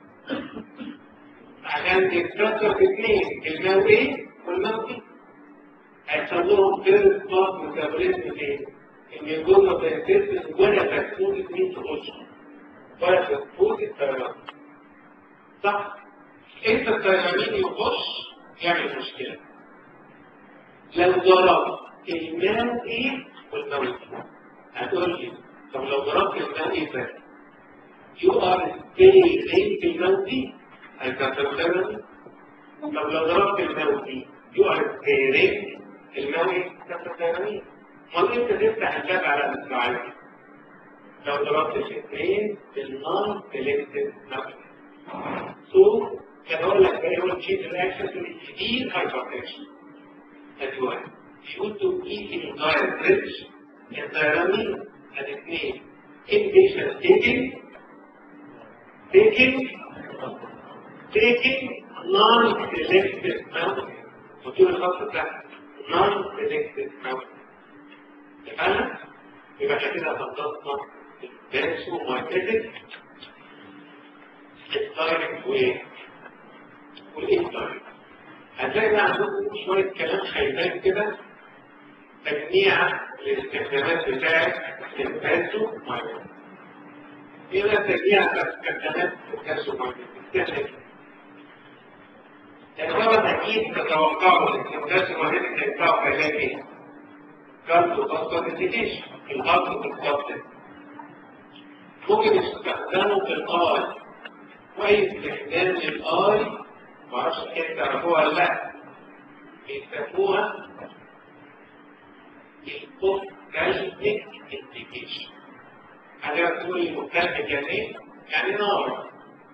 عشان تتكسر في اثنين الماء ايه والماء ايه هيحصل لهم فيرست باس ميتابوليزم فين الميجوزا بينتسس ولا تكسور اثنين تخش ولا تكسور الطيران صح انت الطيرانين يخش يعمل مشكله لو ضرب الماء ايه والماء ايه هتقول لي طب لو ضربت الماء ايه بس يو ار ستيرينج في الماء دي هيكسر الطيران طب لو ضربت الماء دي يو ار ستيرينج الماء ايه كسر الطيران امال انت تفتح الباب على الاسرائيل لو ضربت الاثنين بالنون سيلكتيف نمبر سو كان اقول لك ايه هو الشيت الاكشن في الجديد هايبرتنشن ادي واحد يقول تو ايتنج دايت ريتش الطيرانين الاثنين impatient taking taking taking non-selective memory وطول الخط بتاعها non-selective memory تفهم؟ يبقى احنا كده خلصنا الباسو ماركتنج الدايركت وايه؟ والانتايركت هتلاقي بقى عندكم شويه كلام خيبان كده تجميع الاستخدامات بتاعت الباسو ماركتنج ايه بقى تجميع استخدامات الباسو ماركتنج؟ طبعا اكيد تتوقعوا ان الباسو ماركتنج هيطلعوا في علاج ايه؟ كارت وخاصة بالديتيشن الهارت بالضبط ممكن يستخدموا في الآي كويس استخدام للآي معرفش كيف تعرفوها ولا لا بيسموها الأوفكالميك انديكيشن حاجة تقول الأوفكالميك يعني ايه؟ يعني نار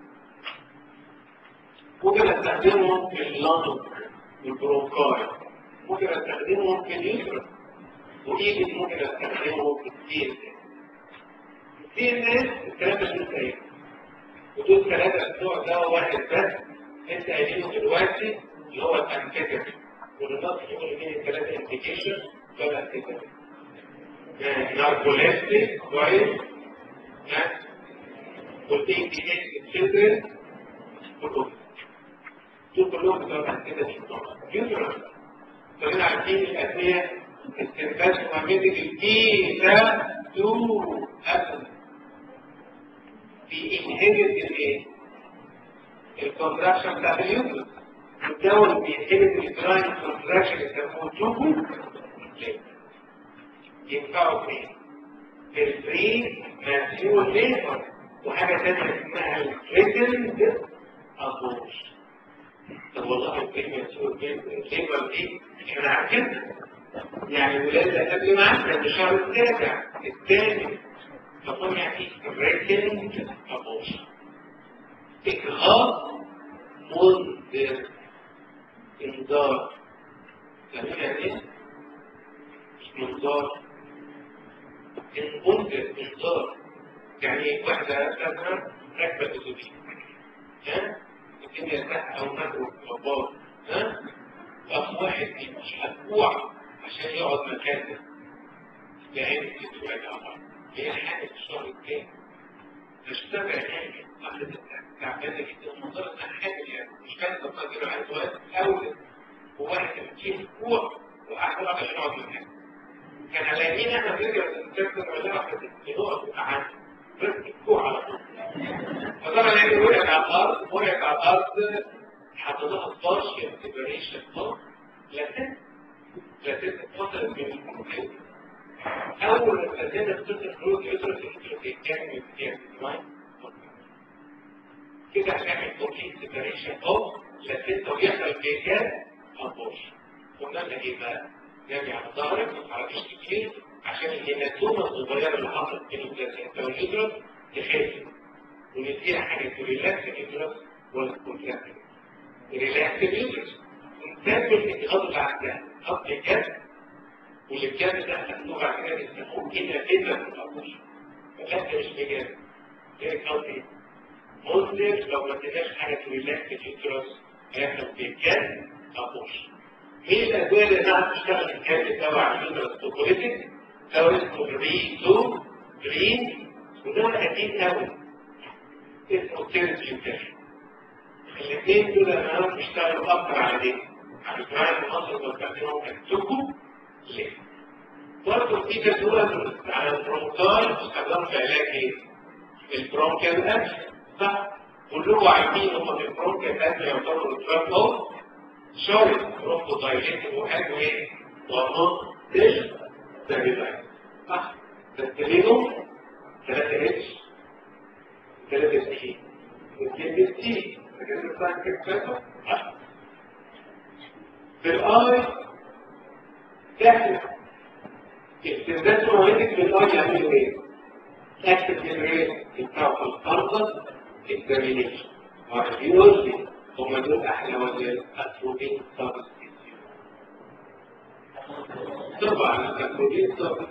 ممكن استخدمهم في اللنج والبرونكاي ممكن استخدمهم في اليوترس ودي ممكن استخدمه كتير كتير ناس الكلام ده مش ايه ودول ثلاثة اسبوع ده واحد بس انت قايلينه دلوقتي اللي هو الانتيجر والنقص يقول فيه الثلاثة انديكيشن ولا انتيجر ناركوليستي كويس والتي دي اكس تشيلدرن كلهم دول كلهم بتوع انتيجر يوترس فاحنا عارفين الادويه استنفاذ مهمتك البيتا 2 أبدا بينهبت الايه؟ الكونتراكشن بتاع اليوترس والدواء بيتكلم الجراين كونتراكشن اللي بيسموه توبو ينفعوا اثنين الفري ماسيول ليبر وحاجة تانية اسمها الريتند ابوش طب والله الفري ماسيول ليبر دي احنا عارفينها يعني الولادة قبل ما عندنا الشهر التاسع الثاني فقلنا في الريتند ابوش إجهاض منذر إنذار يعني إيه؟ مش منذار منذر إنذار يعني واحدة مثلا راكبة أتوبيس ها الدنيا تحت أو مترو أو باص ها أخ واحد مش أسبوع عشان يقعد مكانه يعني تبعد عمر هي حاجة الشهر الثاني مش تابع حاجة تعبانة جدا ومنظرة انها حامل يعني مش كانت تقدر على الوقت اول وواحد كان اسبوع وقعد واحد عشان يقعد مكانه كان على يمين احنا بنرجع نستخدم ولا واحد يقف وقعد بس اسبوع على طول فطبعا يعني وقعت على الارض وقعت على الارض حطوا لها بارشل سيبريشن لكن لكن اتفصلت من المكان اول ما ابتدينا نتصل فلوس يدرس الفلوس كام من كام كده هنعمل كومبليت سيبريشن اوف للستة ويحصل بيكات ابوش قلنا لها ايه بقى؟ نرجع على ظهرك ما تعرفش كتير عشان الهيماتومه الصغيره اللي حصلت بين البلاسينتا واليوترس تخف ونديها حاجه تريلاكس اليوترس والكونتراكت ريلاكس اليوترس ونكمل الانتقاد اللي عندها خط الجد واللي بجد ده هتنوع بعد كده يسموه كده كده في الابوش فانت مش بجد غير كاونتي مصدر لو ما اديناش حاجه تريلاكس اليوترس هيحصل بجد ابوش مين الادويه اللي تعرف تشتغل في الكاتب تبع اليوترس توكوليتك دواء اسمه ري تو جرين وده قديم قوي اسمه تيرجيتر الاثنين دول انا بيشتغلوا اكتر على دي على الجرايم المصري والكاتبهم التوكو ليه برضه في جدول على البرونكاي استخدام في علاج ايه؟ البرونكال اكشن صح كلكم عارفين هم في البرونكال اكشن يعتبروا الدراج او شارك برونكو دايليتد وحاجه ايه؟ وهرمون ديش ستابيلايز صح تستلينهم 3 اتش 3 سي 2 سي لكن الصح كده في الاي تحت استخدام مهمتك في الاي يعملوا ايه؟ اكتب الريت بتاعه في الارض الترمينيشن والريوز هم دول احلى وزن اتروبين سبستيتيوت طبعا الاتروبين سبستيتيوت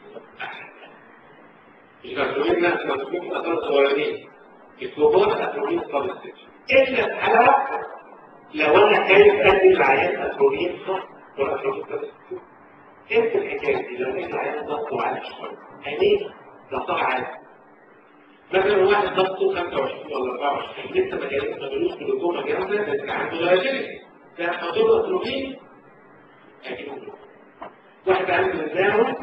الاتروبين ناس مكتوب في اثار صغيرين الكبار اتروبين سبستيتيوت الا في حاله واحده لو انا خايف ادي العيان اتروبين صح والاتروبين سبستيتيوت انت الحكايه دي لو انت العيان ضغطه عالي شويه عينيه ضغطها عالي مثلا واحد ضغطه 25 ولا 24 لسه ما جالوش ما جالوش جلوكوما جامده بس عنده لاجلتي ده حضور اتروبين اجيبه واحد عنده نزاهه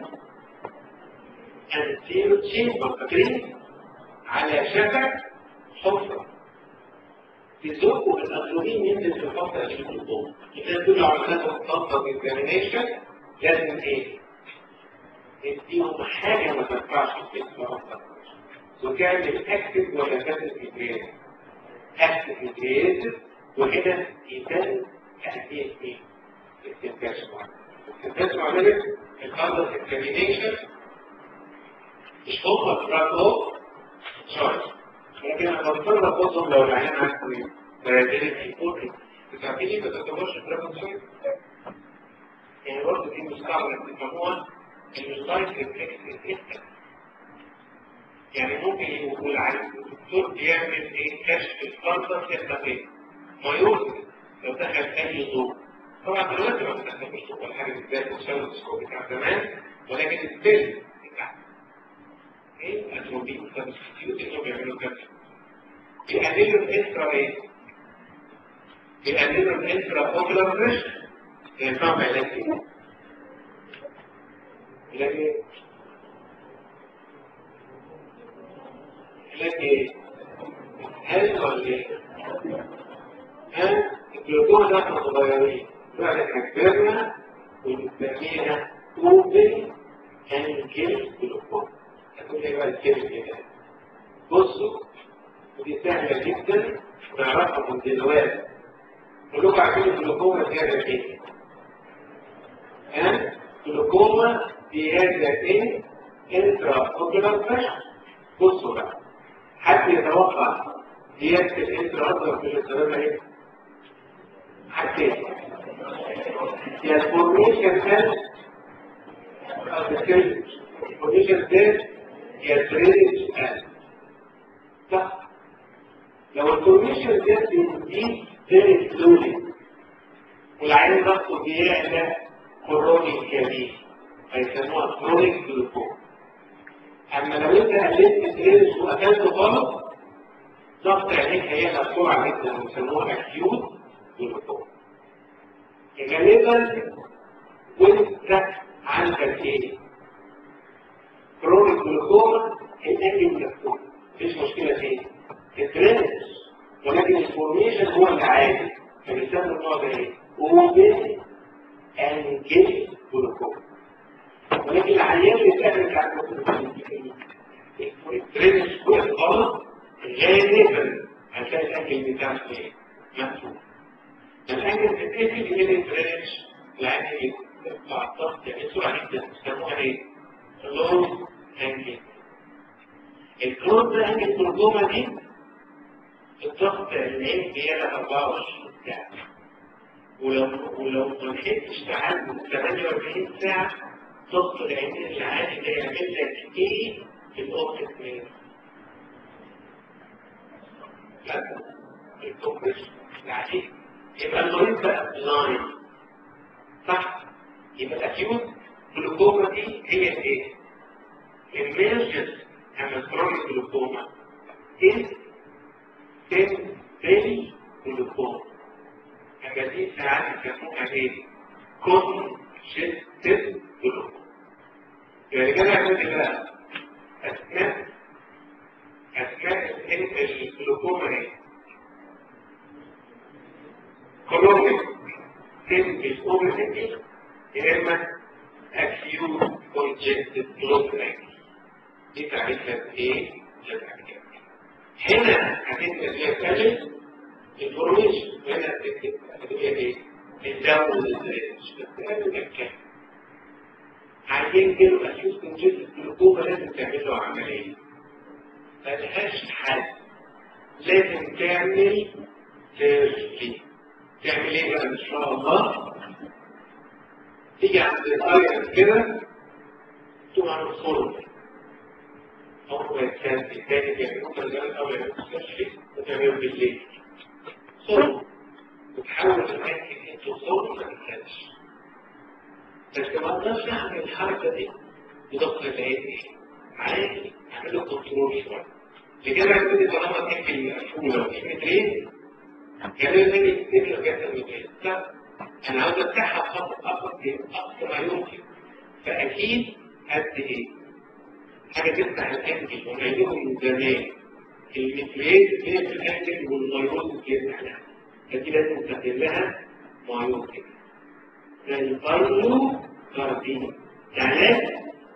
انتيرو تشيمبر فاكرين على شفك حفره تزقه بالاتروبين ينزل في الحفره اللي في الجلوكوما اذا دول عمليات الطاقه اكزامينيشن لازم ايه؟ نديهم حاجه ما تنفعش في الحفره وتعمل اكتف ولا كاتب ميتريز اكتف ميتريز وهنا يبان تأثير ايه؟ استنتاج معين استنتاج معين الأرض اكزامينيشن مش هم تراكو شويس لكن انا بضطر ابصهم لو العيان عنده فراجيلتي بوري بس عارفين ايه ما تعتبرش تراكو شويس يعني برضه دي مستعمل تفهموها ان اللايف ريفلكس يعني ممكن يقول على الدكتور بيعمل ايه كشف الفرصة التقية ما يوصل لو دخل اي ضوء طبعا دلوقتي ما بتستخدمش ضوء ولا حاجه بالذات وساوند سكوب بتاع زمان ولكن السيل بتاع ايه اتروبين سبستيوت انهم بيعملوا كشف بيقللوا الانترا ايه؟ بيقللوا الانترا اوكلر بريشر ينفع علاج ايه؟ علاج ايه؟ لكن هل ولا ها الجلوكوما ده احنا صغيرين بعد كبرنا ونسميها اوبن انجل جلوكوما هتقول لي بقى الكلمه كده بصوا ودي سهله جدا ونعرفها من دلوقتي كلكم عارفين الجلوكوما زياده ايه؟ ها؟ جلوكوما زياده ايه؟ انترا اوكيولار بريشر بصوا بقى حد يتوقع زياده الانترا اوكيولار بريشر سببها ايه؟ حاجتين يا الفورميشن سيل او السيل الفورميشن سيل يا الدرينج سيل صح لو الفورميشن سيل بيزيد فيري سلولي والعين ضغطه بيعلى كرونيك كبير هيسموها كرونيك جلوكوما اما لو انت قللت الدرينج واكلته غلط ضغط عينيك هيعلى بسرعه جدا ويسموها اكيوت جلوكوما غالبا وانت عندك ايه كرونيك جلوكوما الاكل مكتوب مفيش مشكله فيه الدرينج ولكن الفورميشن هو اللي عادي فبيسموا النوع ده ايه اوبن انجل جلوكوما ولكن العيان اللي بتعمل الدرينج هو الغلط غالبا هتلاقي الاكل بتاعك ايه مكتوب الأجل تتقفل من الدرينج العين يطلع الضغط يعني بسرعة جدا بيسموها ايه؟ اللون انجل الكلوز ده انجل الترجمة دي الضغط العين بيعلى 24 ساعة ولو ولو ما لحقتش تعدي 48 ساعة ضغط العين العادي ده يعمل لك ايه في الاوبتيك نيرف؟ لا الكومبريشن العادي يبقى المريض بقى بلاين صح يبقى الاكيوت جلوكوما دي هي ايه emergence and chronic glaucoma is temporary glaucoma اما دي ساعات يسموها ايه congestive glaucoma يعني كده يعمل ايه بقى اثناء اثناء الجلوكوما ايه كولومبيك تنتج اوبرتنج يا اما اكيوت كونجكتيف جلوكوما دي تعريفها ايه للحاجات هنا هتبقى فيها كلمه انفورميشن وهنا هتبقى ايه الدواء الدرينج بس قبل ما اتكلم عايزين كده اكيوت كونجكتيف جلوكوما لازم تعمل له عمليه ملهاش حل لازم تعمل سيرجري تعمل ايه بقى ان شاء الله تيجي عند الايرن كده تقوم على الصلب او كان الثاني بيعملوه في الجانب الاول يعملوه سيرجري وتعملوه بالليل صلب وتحاول تتاكد انتوا صلب ما تنساش بس ما اقدرش اعمل الحركه دي بضغط العين ايه عادي اعمل له كنترول شويه لكده عندي طالما تقفل مقفوله وفي مترين كان لازم يفتكر جسد مترين انا عاوز افتحها بخط اقصى اقصى ما يمكن فاكيد قد ايه حاجه تفتح الانجل ونعملهم من زمان المترين هي في الانجل والميروز بيفتح لها فدي لازم تستخدم لها معيوب كده البايلو كاربين ثلاثة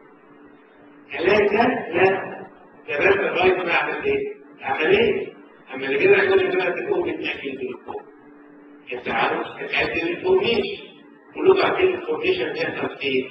ثلاثة لا ده بس لغاية ما أعمل إيه؟ عملية أما اللي كده يقول لك بقى تكون بتأكل بالكون أنت عارف تتأكل الفورميشن كله بعدين الفورميشن بيحصل إيه؟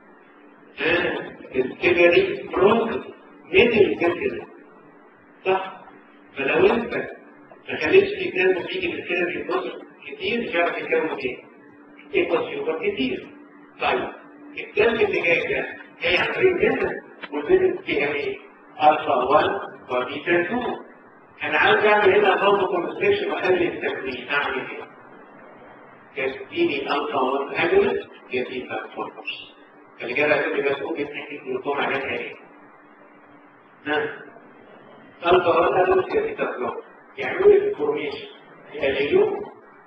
ها الكبري بروسس من الكبري صح؟ فلو أنت ما خليتش الكلام تيجي بالكبري بروسس كتير مش هيعرف يكون إيه؟ يبقى سيوبر كتير طيب الدم اللي جاي ده جاي عن طريق الجسد والجسد فيها ايه؟ الفا 1 وبيتا 2 انا عاوز اعمل هنا برضه كونستريكشن واقلل التكوين اعمل ايه؟ تديني الفا 1 اجولس يا بيتا فورمرز فالرجاله هتبقى بس ممكن تحكي الجلوكوم عليها ايه؟ ها؟ الفا 1 اجولس يا بيتا فورمرز يعملوا لي الفورميشن يقللوه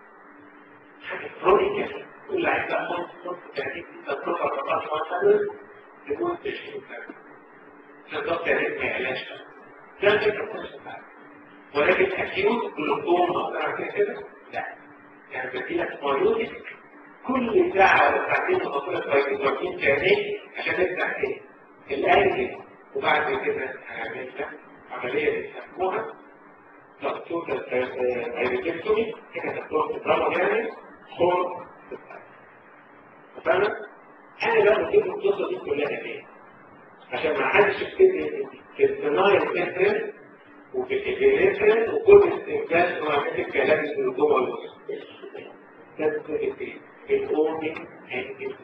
حاجه كرونيكال كل عيب بقى خالص يعني تترفع رقم مثلا تكون 20 سنه تضغط عليه ما يعلاش ده الفكره كويسه ولكن اكيوت جلوكوم اقدر اعمل كده لا يعني بدي لك بايوتيك كل ساعة ولا ساعتين تحط لك بايوتيك تاني عشان تفتح ايه؟ الانجل وبعد كده هنعمل لك عملية بيسموها مكتوبة ايريتكتومي كده تكتبها في الدرامة يعني خور فاهمة؟ أنا بقى بجيب القصة دي كلها ليه؟ عشان ما حدش يبتدي في الصناعة الكسر وفي الإبريتر وكل استنتاج وعمل الكلام اللي جوه الوسط. ده الكلمتين الأومي أند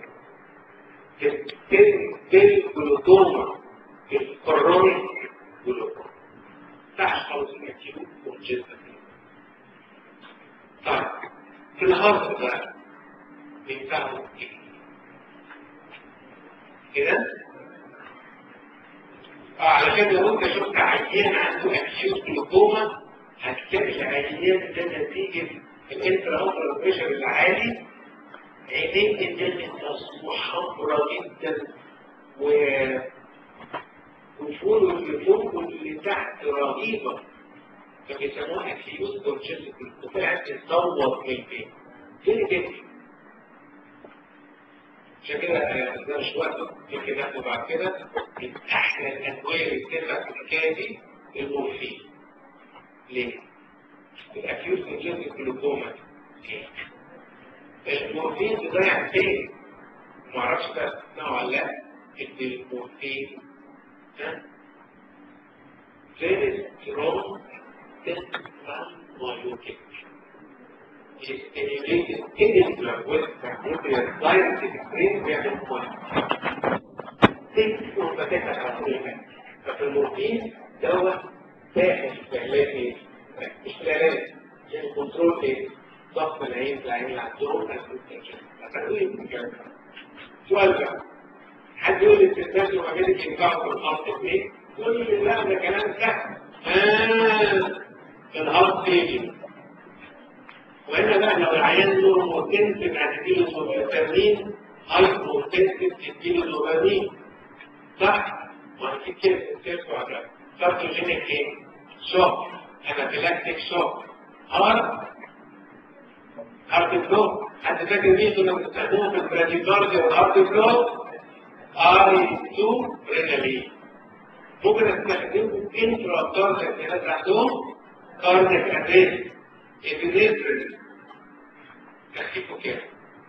بالجلوكوما الكرونيك جلوكوما تعش خالص الأكيوت والجسم طيب في الهارت بقى بينفعوا ايه؟ كده؟ اه علشان لو انت شفت عيان عنده اكيوت جلوكوما هتلاقي العيان ده نتيجه الانترا اوبرا بريشر العالي عينيه الدم تصبح حمراء جدا و وفوق اللي فوق واللي تحت رهيبة فبيسموها اكيوت كونجنتال وطلعت تتصور من البيت فين كده عشان كده ده مش وقت يمكن ناخده بعد كده من احلى الادويه اللي بتبقى في الحكايه دي المورفين ليه؟ الاكيوت كونجنتال جلوكوما المورفين بيضيع فين؟ معرفش بقى تسمعوا ولا لا المورفين ها؟ very strong technologic stimulated insular with nuclear direct extreme بيعمل point ست منفتحة على كل حاجة ففي المورفين دواء ساحل في علاج ايه؟ مش في العلاج يعني كنترول ايه؟ ضغط العين في العين اللي عندهم سؤال بقى حد يقول لي التنتاج وعملت ينفعوا في الارض ايه؟ يقول لي لا ده كلام سهل آه الهارت فيلير وهنا بقى لو العيان نور موتنسف هتديله سوبرتامين هايبوتنسف تديله دوبامين صح؟ وهتجيب كده تنتاج وعملت سبتوجينيك ايه؟ شوك انافيلاكتيك شوك هارت هارت بلوك حد فاكر مين كنا بنستخدمه في البراديكارديا والهارت بلوك ار 2 رينالين ممكن استخدمه انترا كارديك الناس عندهم كارديك اريست ابنفرين تخفيفه كده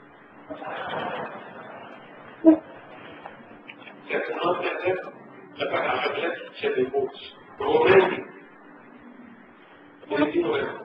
لكن النهارده ده لفت على حاجات شد الموت وهو مالي ويدينه غيره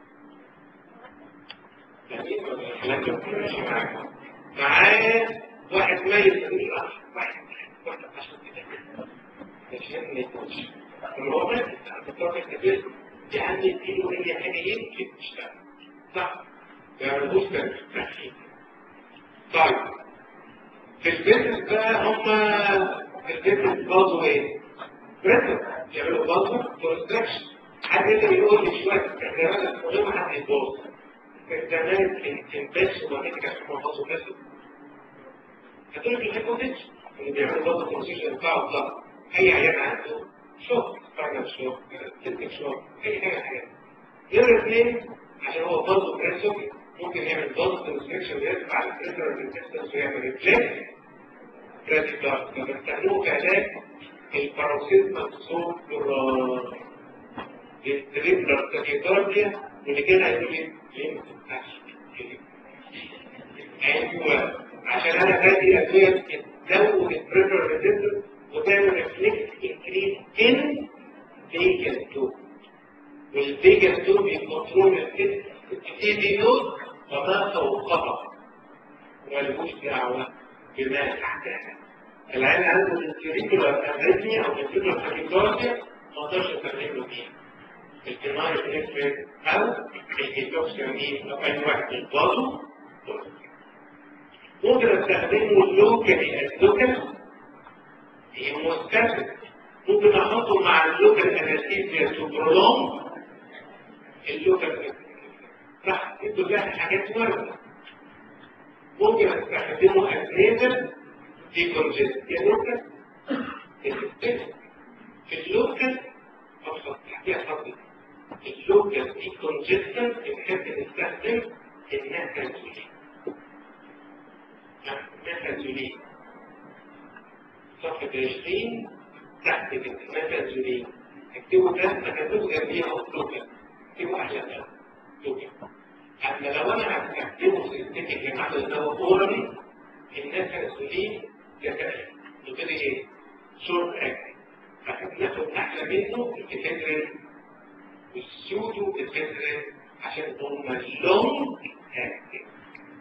معاه واحد ميت في واحد واحد عشان كده عشان ما يكونش هو مات بتوع الكبير يعني اديله اي حاجه يمكن تشتغل صح يعني بوستر طيب في البيزنس بقى هم في البيزنس برضه ايه؟ بريتر يعملوا برضه كونستراكشن حد يقدر يقول لي شويه استخدامات من غير ما حد يتبوظ استخدامات الانتنبس ومانيتك عشان تحفظوا كاسب هتقول لك الهيبوتيكس اللي بيعملوا برضه البروسيجر بتاعه الضغط اي عيان عنده شوك فعلا شوك تلك شوك اي حاجه حاجه غير اثنين عشان هو برضه بريسوك ممكن يعمل برضه كونستراكشن ويرفع على البريتر ريزيستنس ويعمل ريفلكس بريديكار فبستخدمه كعلاج الباروكسيزمال صوت التريبلر تاكيكارديا واللي كان هيقول لي ليه ايوه عشان انا هذه ادويه تزود البريفر ريزيستنس وتعمل ريفلكس انكريز ان فيجن 2 والفيجن 2 بيكنترول السي دي نود وما فوقها ملهوش دعوه بما تحتها العين عنده الانتريكولار اريثميا او الانتريكولار تاكيكارديا ما اقدرش استخدم له فيها الكيماية الإفراد أو الإيتوكسيامين أو أي واحد من بعضه ممكن استخدمه لوكالي اللوكال هي مستفد ممكن أحطه مع اللوكال أنستيزيا تو برولونج اللوكال صح دي كلها حاجات واردة ممكن استخدمه أزيزا دي كونجست يا لوكال في اللوكال أبسط تحتيها فضل اللوكال دي كونجستن بنحب نستخدم تحت الميثانزولين اكتبوا ده تكتبوا جنبيها توكل اكتبوا احلى ده توكل اما لو انا هكتبه سيستميك يا معلم اللي هو اورالي الميثانزولين كفايه نبتدي ايه؟ شورت اكتنج فهناخد احلى منه الكتابرين والسودو الكتابرين عشان هم لونج اكتنج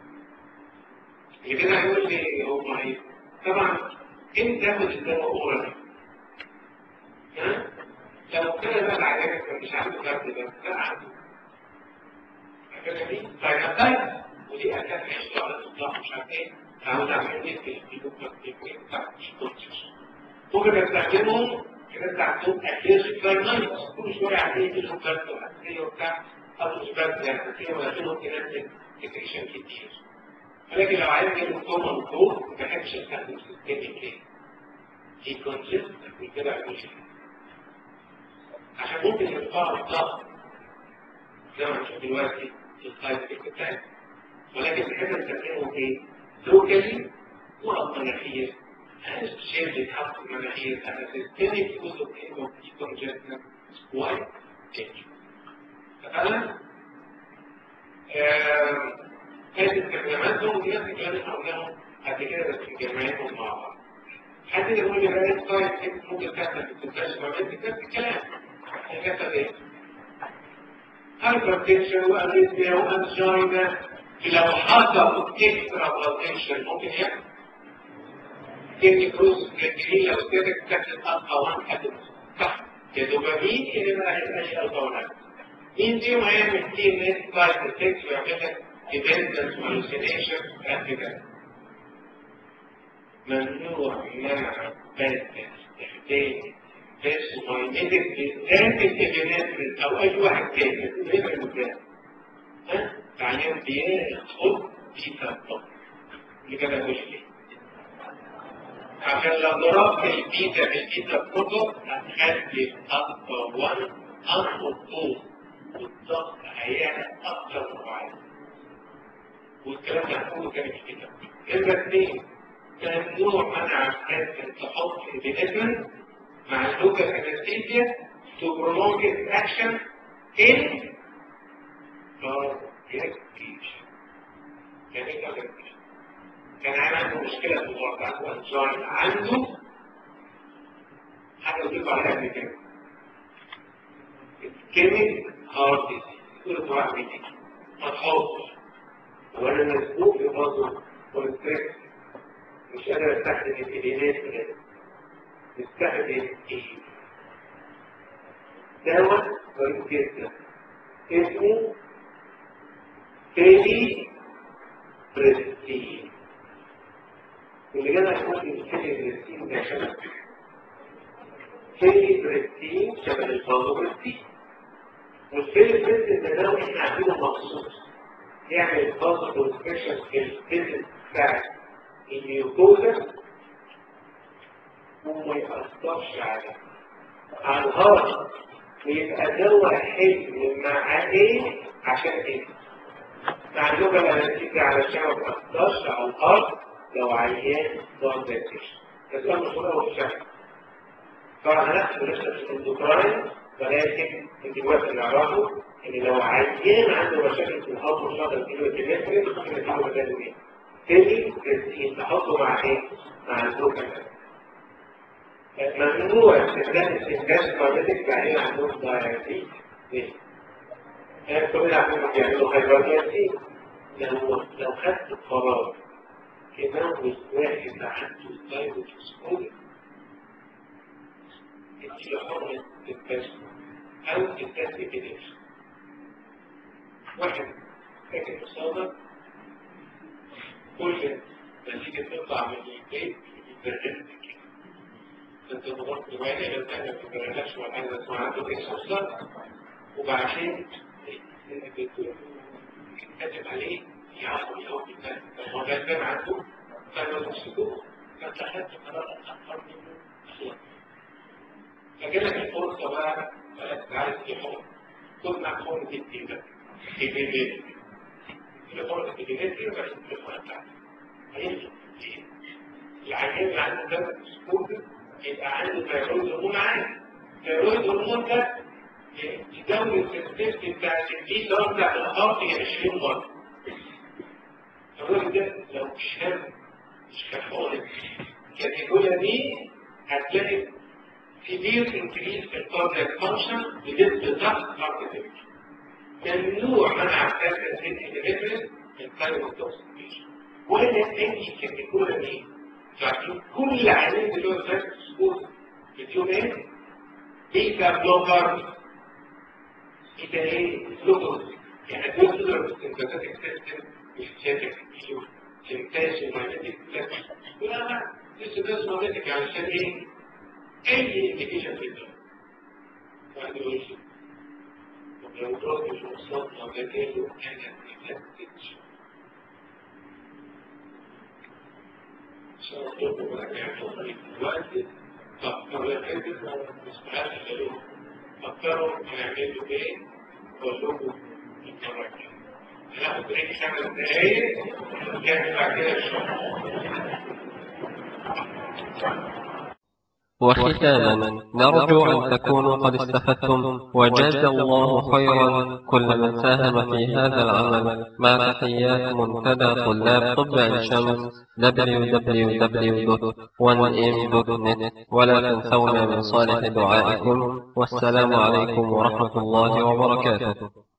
اللي كده هيقول لي هم ايه؟ طبعا انت تاخد الدواء اورالي ها؟ لو كده بقى عجبك مش عنده كارت ده لا عنده فاكرة دي؟ فايناتايت ودي اساس عيشته على الاطلاق مش عارف ايه عاوز اعمل ايه في البيبوكا في مش كونسيوس ممكن استخدمهم كده بتاعتهم اكيد فاينايت كل شويه عايزين يديلهم كارت وحساسيه وبتاع او اثبات حساسيه ولكنهم كده سكريشن كتير ولكن لو عايز يعمل كومن كود ما بحبش استخدم سيستميك ليه؟ دي كونسيست وكده عملش عشان ممكن يرفع الضغط زي ما هنشوف دلوقتي في السايد افكت بتاعتنا ولكن بحب نستخدمه ايه؟ لوكالي نقط مناخير الشيء اللي يتحط في المناخير على سيستميك جزء منه يكون جسمك وايد تاني اتفقنا؟ كانت استخداماتهم دي نفس الكلام اللي قلناهم قبل كده بس مجمعينهم مع بعض حد يقول لي بقى السايد ممكن تحصل في السوشيال ميديا نفس الكلام هيحصل ايه؟ هايبرتنشن واريثميا وانجينا لو حصل اكسترا بلاتنشن ممكن يحصل كيدني كروز كيدني لو كده كانت الفا 1 حدث صح يا دوبامين اللي ما هيبقاش الفا 1 مين فيهم هيعمل تي ان اس سايد افكتس ويعمل لك ديبندنس هالوسينيشن كده ممنوع منع بس استخدام بس ماينيتك بالذات الابنات او اي واحد تاني غير المكان ها بعدين بياخد بيتا طب اللي كده مش ليه عشان لو ضربت البيتا بالبيتا كله هتخلي الاكبر 1 انقض والضغط هيعلى اكتر من عايز والكلام ده كله كان في كده نمرة اثنين ممنوع منع الناس تحط البنفن مع اللوكال انستيزيا to promote its action in cardiac يعني ايه cardiac كان عنده مشكلة في الوضع وانجاين عنده حاجة يضيف عليها قبل كده كلمة هارت ديزيز كل واحد بيجي ما تحطش وانا مسبوق في برضه كونتراكت مش قادر استخدم الكلمات كده نستخدم ايه دواء غريب جدا اسمه تيلي بريستين واللي جانا يقول ان تيلي بريستين ده شبه تيلي بريستين شبه الفازو بريستين والتيلي بريستين ده دواء احنا عاملينه مخصوص يعمل فازو كونستريكشن في الفيزيك بتاع الميوكوزا وما يأثرش عليه على الهارت ويبقى دواء حلو مع ايه عشان ايه مع اللغة الأنستيزيا علشان ما تأثرش على الهارت لو عيان ضغط دايتيشن بس أنا مش هو الشكل طبعا هنحسب لسه في الاندوكراين ولكن دلوقتي نعرفه ان لو عيان عنده مشاكل في الهارت مش هقدر اديله الكيمستري ممكن اديله بداله ايه؟ تاني ترسيم تحطه مع ايه؟ مع البروكال ممنوع استخدام استنجاز كواليتك بعدين عندهم دايرتي ليه؟ يعني كل عندهم بيعملوا هايبرتياسي لو لو خدت قرار تموت واحد عنده دايبوتوسكوبي اديله حرمة التست أو التست بنفسه واحد فاكر مصادر كل نتيجة تطلع من البيت يتبرد انت ضغطت دماغي بس انا ما بتبرلكش ولا حاجه بس ما عنده اكسوسر وبعدين كاتب عليه يعرف يقوم بالناس هو غالبا عنده فما تمسكوه فانت خدت قرار اكثر منه اخلاق فجالك الفرصه بقى عايز تحط خد مع حرمه الدين في بيبي في حرمه الدين بس التليفون بتاعتك هينزل العيان اللي عنده ده سكوت يبقى عنده ثيرويد هرمون عالي ثيرويد هرمون ده يزود السيستم بتاع الدي ده بتاع الارض 20 مره الراجل ده لو شاب مش كحول الكاتيجوريا دي هتلاقي كبير انكريز في الكاردياك فانكشن بنسبه ضغط ارتفيشال ممنوع منع الكالسيوم سيتي ديليفري الثايرويدوكسيكيشن ولا اي كاتيجوريا دي فعشان كل عينين دلوقتي فاتت سكوت بتقول ايه؟ بيتا بلوكر ده ايه؟ لوكوز يعني بيضرب السنتاتيك سيستم والسياتيك تيشو سنتاز ومagnetic فلاكس لا لا لسه ده ماجنتيك علشان ايه؟ اي انديكيشن في الدم بعد يقول طب لو ضرب المواصلات لو ده جاله انا اتلفتش شرطكم بقى يعملوا دلوقتي طب طب يا كده مستحيل تخلوه فكروا هنعملوا ايه؟ اقول لكم التراجع هناخد بريك خمس دقايق ونكمل بعد كده الشغل وختاما نرجو أن تكونوا قد استفدتم وجزى الله خيرا كل من ساهم في هذا العمل مع تحيات منتدى طلاب طب عين شمس www.1m.net ولا تنسونا من صالح دعائكم والسلام عليكم ورحمة الله وبركاته